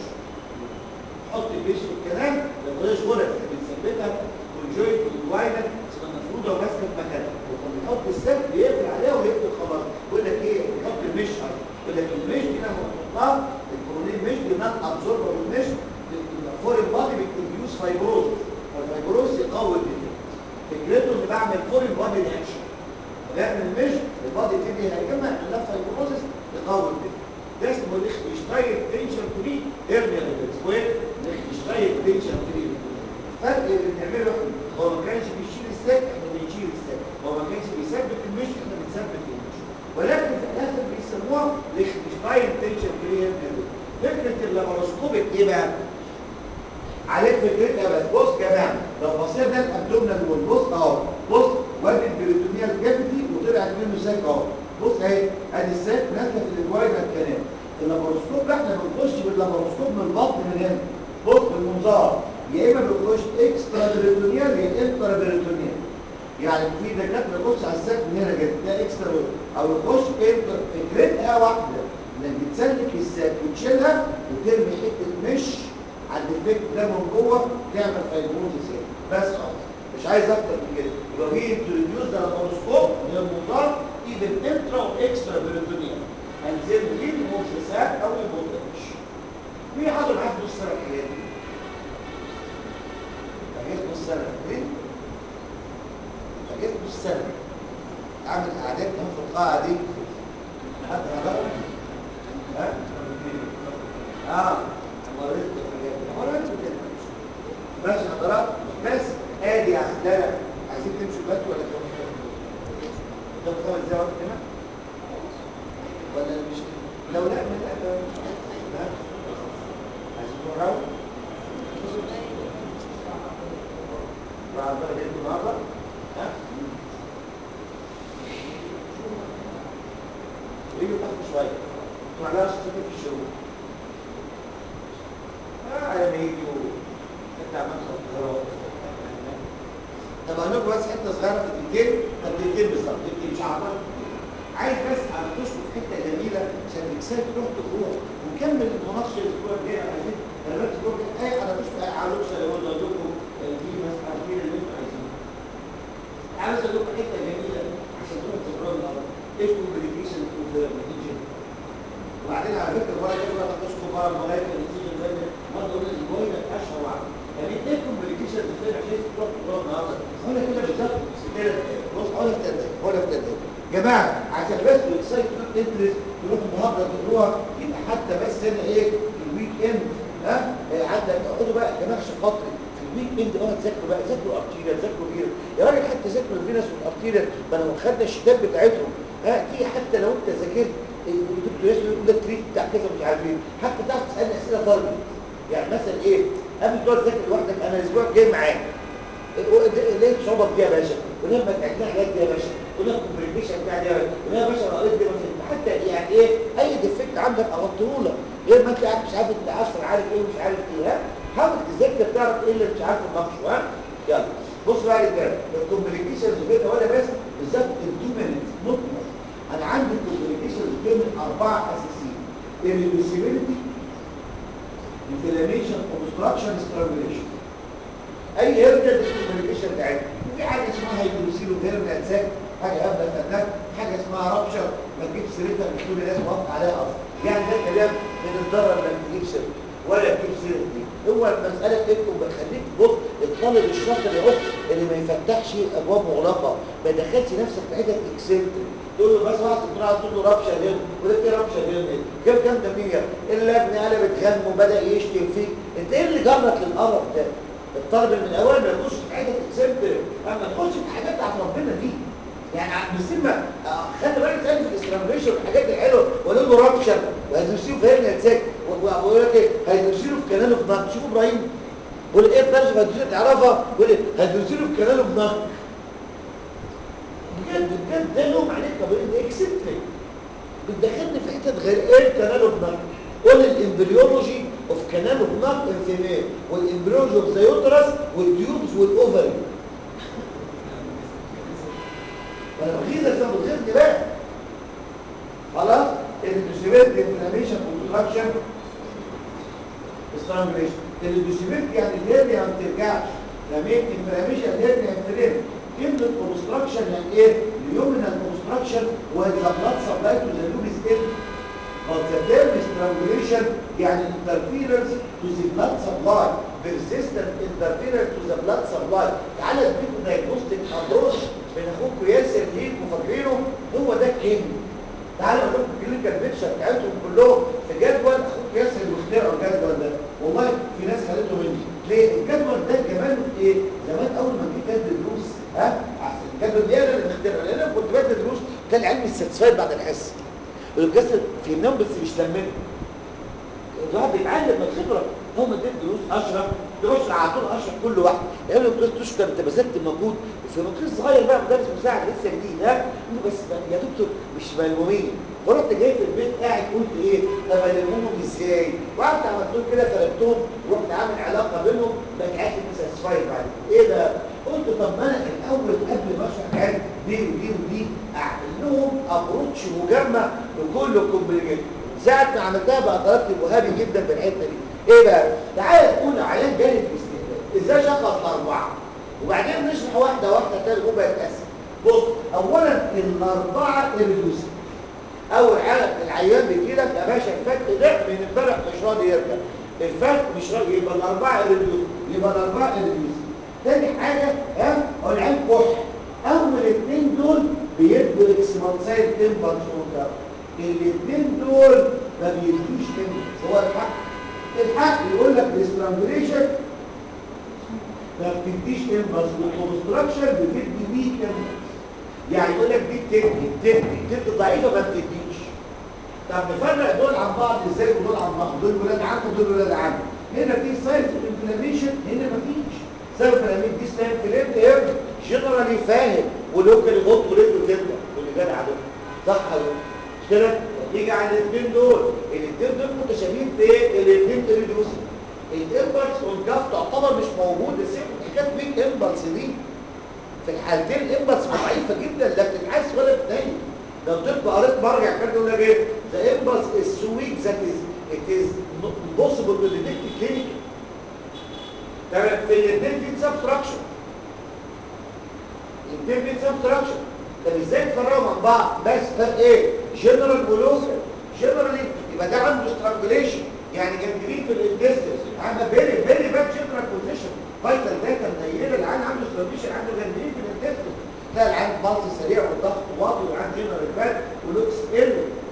حط البيش في الكلام ما تغيرش غرز بنثبتها والجوينت والواينر تبقى مفروضه وماسكه في مكانها وكان بيحط السلك بيقفل عليها ويقفل خلاص يقول لك ايه بيحط المش يقول لك المش دي لما تحطها الكورونين مش دي نان ابزوربر المش فورين بادي بتديوس فايبروز والفايبروز يقوي الدنيا فكرته اني بعمل فورين بادي رياكشن بعمل المش البادي تبتدي يهاجمها يعمل فايبروزس يقوي الدنيا ده اسمه ليخنشتاين تنشن فري هيرنيا اسمه ايه؟ ليخنشتاين تنشن فري الفرق اللي بنعمله هو ما كانش بيشيل الساك احنا بنشيل الساك هو ما كانش بيثبت المش احنا بنثبت المش ولكن في الاخر بيسموها ليخنشتاين تنشن فري هيرنيا فكره اللاباروسكوبيك ايه بقى؟ عليك فكرتها بس بص يا جماعه لو بصينا ده الابدومينال وول بص اهو بص وادي البريتونيال كافيتي وطلعت منه ساك اهو بص اهي ادي الساك نازله في الجواينا الكلام اللاباروسكوب احنا بنخش باللاباروسكوب من البطن من هنا بص بالمنظار يا اما بنخش اكسترا بريتونيال يا انترا بريتونيال يعني في دكاتره يخش على الساك من هنا كده ده اكسترا او يخش انتر فكرتها واحده انك بتسلك الساك وتشيلها وترمي حته مش عند الفك ده من جوه تعمل فايبروزس هنا بس خلاص مش عايز اكتر من كده يبقى في انتروديوس ده لاباروسكوب من المنظار ايفن انترا واكسترا بريتونيال هنزل ليه نص ساعه او يبوظش مين حاضر معاك نص سنه الحاجات دي حاجات نص سنه فاكرين حاجات نص سنه اعمل قعدات في القاعه دي حد حضر ها اه مريت بالحاجات دي مريت كده ماشي حضرات بس ادي يا اخي لا لا عايزين تمشوا دلوقتي ولا كمان ده خمس دقايق كمان ولا مش لو لا ما لا لا عايزين نروح بعد ما جيت النهارده ها ويجي تاخد شويه تروح لها ستين في الشروق آه على ما يجي انت عملت خطوات طب هقول لكم بس حته صغيره في الدقيقتين طب دقيقتين بالظبط دقيقتين مش هعطل عايز بس اناقشكم في حته جميله عشان الاكسات تروح تروح ونكمل المناقشه الاسبوع الجاي عايزين انا بس بقول اي اناقشكم اي عروسه اللي اقول لكم دي مثلا عارفين اللي انتوا عايزينه عايز اقول لكم حته جميله عشان تروحوا تقراوا النهارده ايه الكومبليكيشن اوف ريليجن وبعدين على فكره المره الجايه بقى اناقشكم بقى المرايا الريليجن ده مره اقول الجوينه اشهر واحده يعني ايه الكومبليكيشن ازاي عشان تروحوا تقراوا النهارده هنا كده بالظبط بص اقول لك كده اقول لك كده جماعه عشان بس السايت انترست تروحوا النهارده تقروها يبقى حتى بس هنا ايه الويك اند ها عندك اقعدوا بقى يا جماعه عشان خاطري في الويك اند اه تذاكروا بقى ذاكروا ارتيريا ذاكروا فيروس يا راجل حتى ذاكروا الفينس والارتيريا ما انا خدنا الشتات بتاعتهم ها تيجي حتى لو انت ذاكرت الدكتور ياسر يقول لك تريد بتاع كذا مش عارف ايه حتى تعرف تسالني اسئله ضربي يعني مثلا ايه قبل تقعد تذاكر لوحدك انا الاسبوع الجاي معاك ليه صعوبه دي يا باشا ولما تعمل حاجات دي يا باشا ولما الكومبليكيشن بتاع دي يا باشا ولما يا باشا قريت دي مثلا حتى يعني ايه اي ديفكت عندك اغطيه لك غير ما انت قاعد مش عارف انت اصلا عارف ايه ومش عارف ايه ها حاول تذاكر تعرف ايه اللي مش عارف تناقشه ها يلا بص بقى يا رجاله الكومبليكيشنز كده ولا بس بالظبط التو مينتس نوت انا عندي الكومبليكيشنز كده اربعه اساسيين الريدوسيبيليتي انفلاميشن اوبستراكشن سترانجوليشن اي هرجه دي الكوميونيكيشن بتاعتها في حاجه اسمها هيدروسيلو هيرنا اتساك حاجه ابدا فتاك حاجه اسمها رابشر ما تجيبش سيرتها مش كل الناس موافقه عليها اصلا يعني ده كلام من الضرر انك تجيب سيرتها ولا تجيب سيره دي هو المساله بتبقى بتخليك بص الطالب الشاطر يعق اللي ما يفتحش ابواب مغلقه ما يدخلش نفسك في حته اكسنت تقول له بس واحد دكتور عايز تقول له رابشر هنا وده ايه رابشر هنا كام كام ده 100 اللجنه قلبت غم وبدا يشتم فيك انت ايه اللي جرك للقرف ده الطالب من الاول ما يخش في حاجه اكسبت اما تخش في حاجات بتاعت ربنا دي يعني مش ما خلي بالك تاني في الاسترامبيشن والحاجات الحلوه وقول له رابشر وهيدرسيه في هرنيا تسك وبقول لك ايه هيدرسيه في كنال في نهر شوف ابراهيم بقول ايه الدرجه هيدرسيه تعرفها بقول ايه هيدرسيه في كنال في نهر بجد بجد ده لهم عليك طب انت اكسبت بتدخلني في حته غير ايه كنال في نهر قول الامبريولوجي اوف كانال اوف نار انفيميل والامبريولوجي اوف ذا يوترس والتيوبس والاوفري انا بغيظك ده بتغيظني بقى خلاص الدوسيبيلت انفلاميشن كونتراكشن سترانجليشن الدوسيبيلت يعني الهرنيا ما بترجعش لمين انفلاميشن الهرنيا انفلام كلمه كونستراكشن يعني ايه اليومينال كونستراكشن وذا بلاد سبلاي تو ذا لوبس اند But the term strangulation يعني interference to the blood supply persistent interference to the blood supply تعالى اديكم diagnostic approach من اخوكم ياسر ليكم فاكرينه هو ده الكيمي تعالوا اقول لكم الكلينيكال بيكشر بتاعتهم كلهم في جدول اخوك ياسر اللي اخترعوا الجدول ده والله في ناس خدته مني ليه الجدول ده جماله في ايه زمان اول ما جيت ادي دروس ها الجدول ده انا اللي مخترعه لان انا كنت بدي دروس كان علمي ساتسفايد بعد الحصه الجسد في نوم بس مش لمنه الواحد بيتعلم من الخبره هو مديت دروس اشرح دروس على طول اشرح كل واحد يقول له دكتور تشكر انت بذلت مجهود في مدرس صغير بقى مدرس مساعد لسه جديد ها بس يا دكتور مش ملمومين ورحت جاي في البيت قاعد قلت ايه طب المومهم ازاي وقعدت عملت لهم كده فرقتهم ورحت عامل علاقه بينهم بقت عارف ساتسفايد بعد ايه ده قلت طب ما انا الاول قبل ما اشرح حاجه دي ودي ودي اعمل لهم ابروتش مجمع لكل الكومبليكيشن ساعه ما عملتها بقى طلبت وهابي جدا بالحته دي ايه بقى تعالى تقول عيان جالي في الاستقبال ازاي شخص الاربعه وبعدين نشرح واحده واحده تاني هو يتقسم بص اولا الاربعه الريدوسي اول حاجه العيان بيجيلك يا باشا الفتح ده من امبارح مش راضي يرجع الفتح مش راضي يبقى الاربعه الريدوسي يبقى الاربعه الريدوسي تاني حاجه ها هو العيان كح اول اثنين دول بيدوا اكسبانسايد تمبرز اورتر الاثنين دول ما بيدوش تمبرز هو الحق الحق يقول لك الاسترانجوليشن ما بتديش تمبرز والكونستراكشن بتدي ويك تمبرز يعني يقول لك دي بتدي بتدي بتدي ضعيفه ما بتديش طب نفرق دول عن بعض ازاي ودول عن بعض دول ولاد عم ودول ولاد عم هنا في سايت انفلاميشن هنا ما فيش سبب الامين دي سلام فليم ايه جنرالي فاهم ولوكالي غط ورجله تبدا واللي جدع ده صح ولا كده نيجي على الاثنين دول الاثنين دول متشابهين في ايه الاثنين ريديوس الامبلس والجاف تعتبر مش موجوده سيب حكايه مين امبلس دي في الحالتين الامبلس ضعيفه جدا لا بتتحس ولا بتنين لو تبقى قريت مرجع كان يقول لك ايه ذا امبلس از سو ويك ذات از ات از امبوسيبل تو ديتكت كلينيكال تمام في الاثنين في سبستراكشن الاثنين في سبستراكشن طب ازاي تفرقوا عن بعض بس فرق ايه جنرال ولوكال جنرالي يبقى ده عنده سترانجوليشن يعني جنجرين في الانتستس عنده فيري فيري باد جنرال بوزيشن فايتال داتا منيله العين عنده سترانجوليشن عنده جنجرين في الانتستس تلاقي العين بالس سريع والضغط واطي والعين جنرال باد ولوكس ال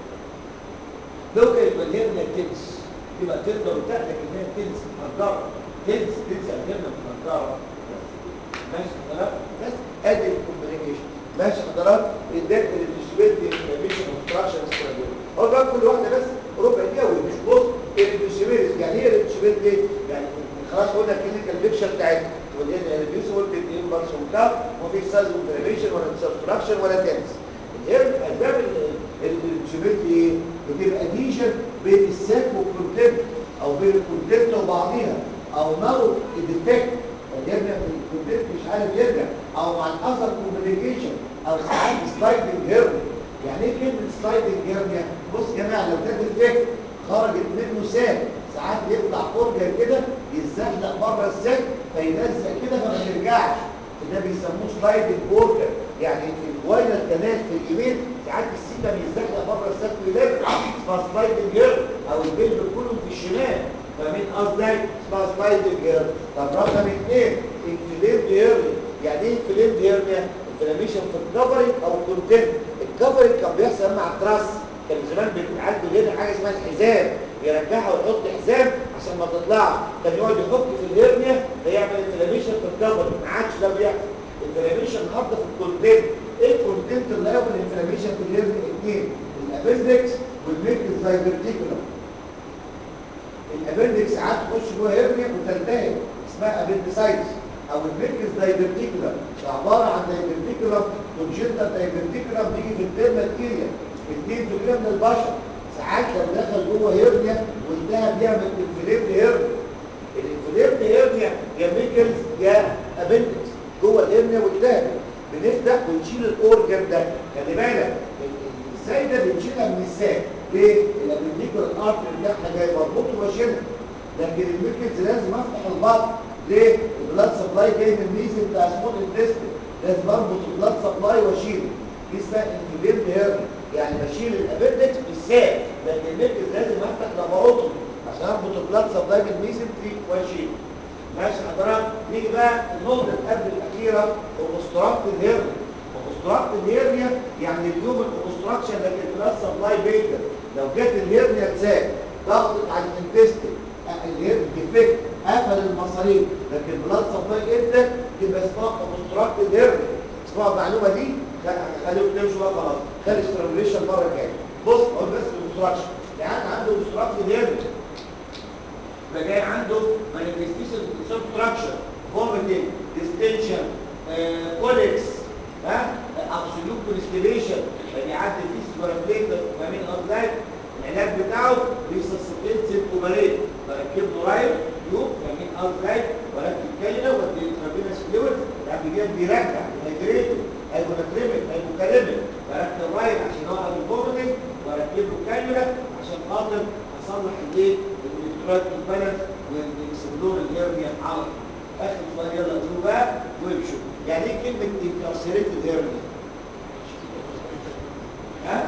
لوكال يبقى الهرنيا تنس يبقى تقدر تاخدك ان هي تنس مقدره تنس تنس الهرنيا مقدره ماشي حضرتك بس ادي الكومبليكيشن ماشي حضرتك اداك الانفستيجيت انفستيجيشن كونستراكشن ستراجل هو بقى كل واحده بس ربع دقيقه ومش بص الانفستيجيت يعني ايه الانفستيجيت دي يعني خلاص قلنا الكلينيكال بيكشر بتاعتها والانفيسول بالامبلس وكاب وفي سايز اوبريشن ولا سبستراكشن ولا تنس اسباب الانفستيجيت ايه بتبقى ديشن بين الساك والكونتنت او بين الكونتنت وبعضيها او نارو ديفكت يرجع في الكونتنت مش عارف يرجع او مع الاثر كوميونيكيشن او ساعات سلايدنج هيرنيا يعني ايه كلمه سلايدنج هيرنيا بص يا جماعه لو ده الفكر خرجت منه ساك ساعات يطلع اورجن كده يتزحلق بره الساك فيلزق كده فما يرجعش ده بيسموه سلايدنج اورجن يعني في الواينر كانال في اليمين ساعات السيكم يتزحلق بره الساك ويلف اسمها سلايدنج هيرنيا او الجلد كله في الشمال فمين قصدي اسمها سلايدنج هيرنيا طب رقم اثنين انفليمد هيرنيا يعني ايه انفليمد هيرنيا انفلاميشن في الكفرنج او الكونتنت الكفرنج كان بيحصل مع التراس كان زمان بيتعالجوا هنا حاجه اسمها الحزام يرجعها ويحط حزام عشان ما تطلعش كان يقعد يحك في الهرنيا فيعمل انفلاميشن في الكفرنج ما عادش ده بيحصل انفلاميشن النهارده في الكونتنت ايه الكونتنت اللي هيعمل انفلاميشن في الهرنيا اثنين الابندكس والميكس دايفرتيكولار الابندكس ساعات تخش جوه هرنيا وتنتهي اسمها ابندسايتس او الميكس دايفرتيكولار عباره عن دايفرتيكولار كونجنتال دايفرتيكولار بيجي في الديرما كتير اثنين في من البشر ساعات لو دخل جوه هرنيا والتهب يعمل انفليمد هرنيا الانفليمد هرنيا يا ميكلز يا ابندكس جوه الهرنيا والتهب بنفتح ونشيل الاورجن ده خلي بالك ازاي ده بنشيلها من الساك ليه؟ الابنديكولار ارتري بتاعها جاي مربوط وبشيلها لكن الميكلز لازم افتح البطن ليه؟ البلاد سبلاي جاي من الميزي بتاع سمول انتستين لازم اربط البلاد سبلاي واشيله دي اسمها انفليمد هيرنيا يعني بشيل الابندكس بالساك لكن الميكلز لازم افتح لاباروتومي عشان اربط البلاد سبلاي من الميزي واشيله ماشي حضرتك نيجي بقى النقطه اللي قبل الاخيره اوبستراكت الهيرنيا اوبستراكت الهيرنيا يعني اليوم الاوبستراكشن لكن البلاد سبلاي بيتا لو جت الهيرنيا تساك ضغطت على الانتستين الهيرنيا ديفكت قفل المصاريف لكن البلاد سبلاي انت تبقى اسمها اوبستراكت الهيرنيا اسمها المعلومه دي خليكم تمشوا بقى خلاص خلي سترانجوليشن المره الجايه بص اقول بس الاوبستراكشن يعني عنده اوبستراكت الهيرنيا فجاي عنده مانيفستيشن سبستراكشن فوميتنج ديستنشن كوليكس ها ابسولوت كونستيبيشن بيعدي فيه سبرافليتر فاهمين قصدي العلاج بتاعه بيسسبتين سيمتوماليه بركب له رايل تيوب فاهمين قصدي وركب كاينه ودي انترافينس فلويد يعني بيجي بيرجع هيدريتد هيبوناتريميك هيبوكاليميك بركب رايل عشان اوقف الفوميتنج واركب له كاينه عشان خاطر اصلح الايه الالكترولايت بالانس والاكسبلور الهيرنيا على اخر سؤال يلا قولوا بقى وامشوا يعني ايه كلمه انكارسيريتد هيرنيا ها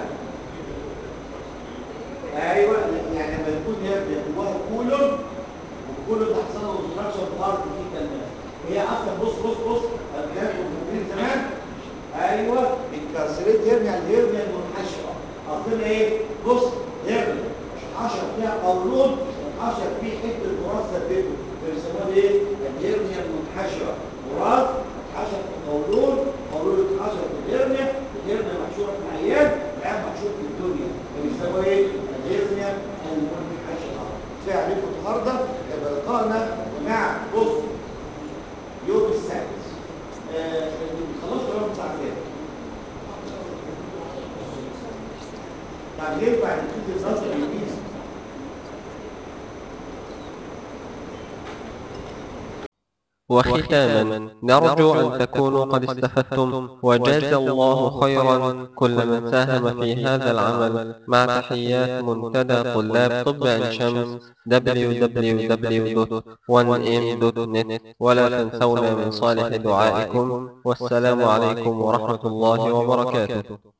ايوه يعني لما يكون هيرنيا جواها كولون والكولون ده حصل له اوبستراكشن هارت في كلمات هي اصلا بص بص بص الكلام كنت زمان ايوه انكارسيريتد هيرنيا الهيرنيا المنحشره اصلنا ايه بص هيرنيا حشر فيها قولون حشر فيه حته تراث ثبته بيسموها ايه الهرنيا المنحشره تراث حشر في قولون قولون اتحشر في الهرنيا الهرنيا محشوره في العيان العيان محشور في الدنيا بيسموها ايه الهرنيا المنحشره كفايه عليكم النهارده يبقى لقائنا مع بص يوم السبت آه خلصت ولا بتاع كام غير بعد كده النظر يقيس وختاما نرجو أن تكونوا قد استفدتم وجاز الله خيرا كل من ساهم في هذا العمل مع تحيات منتدى طلاب طب عين شمس www.1m.net ولا تنسونا من صالح دعائكم والسلام عليكم ورحمة الله وبركاته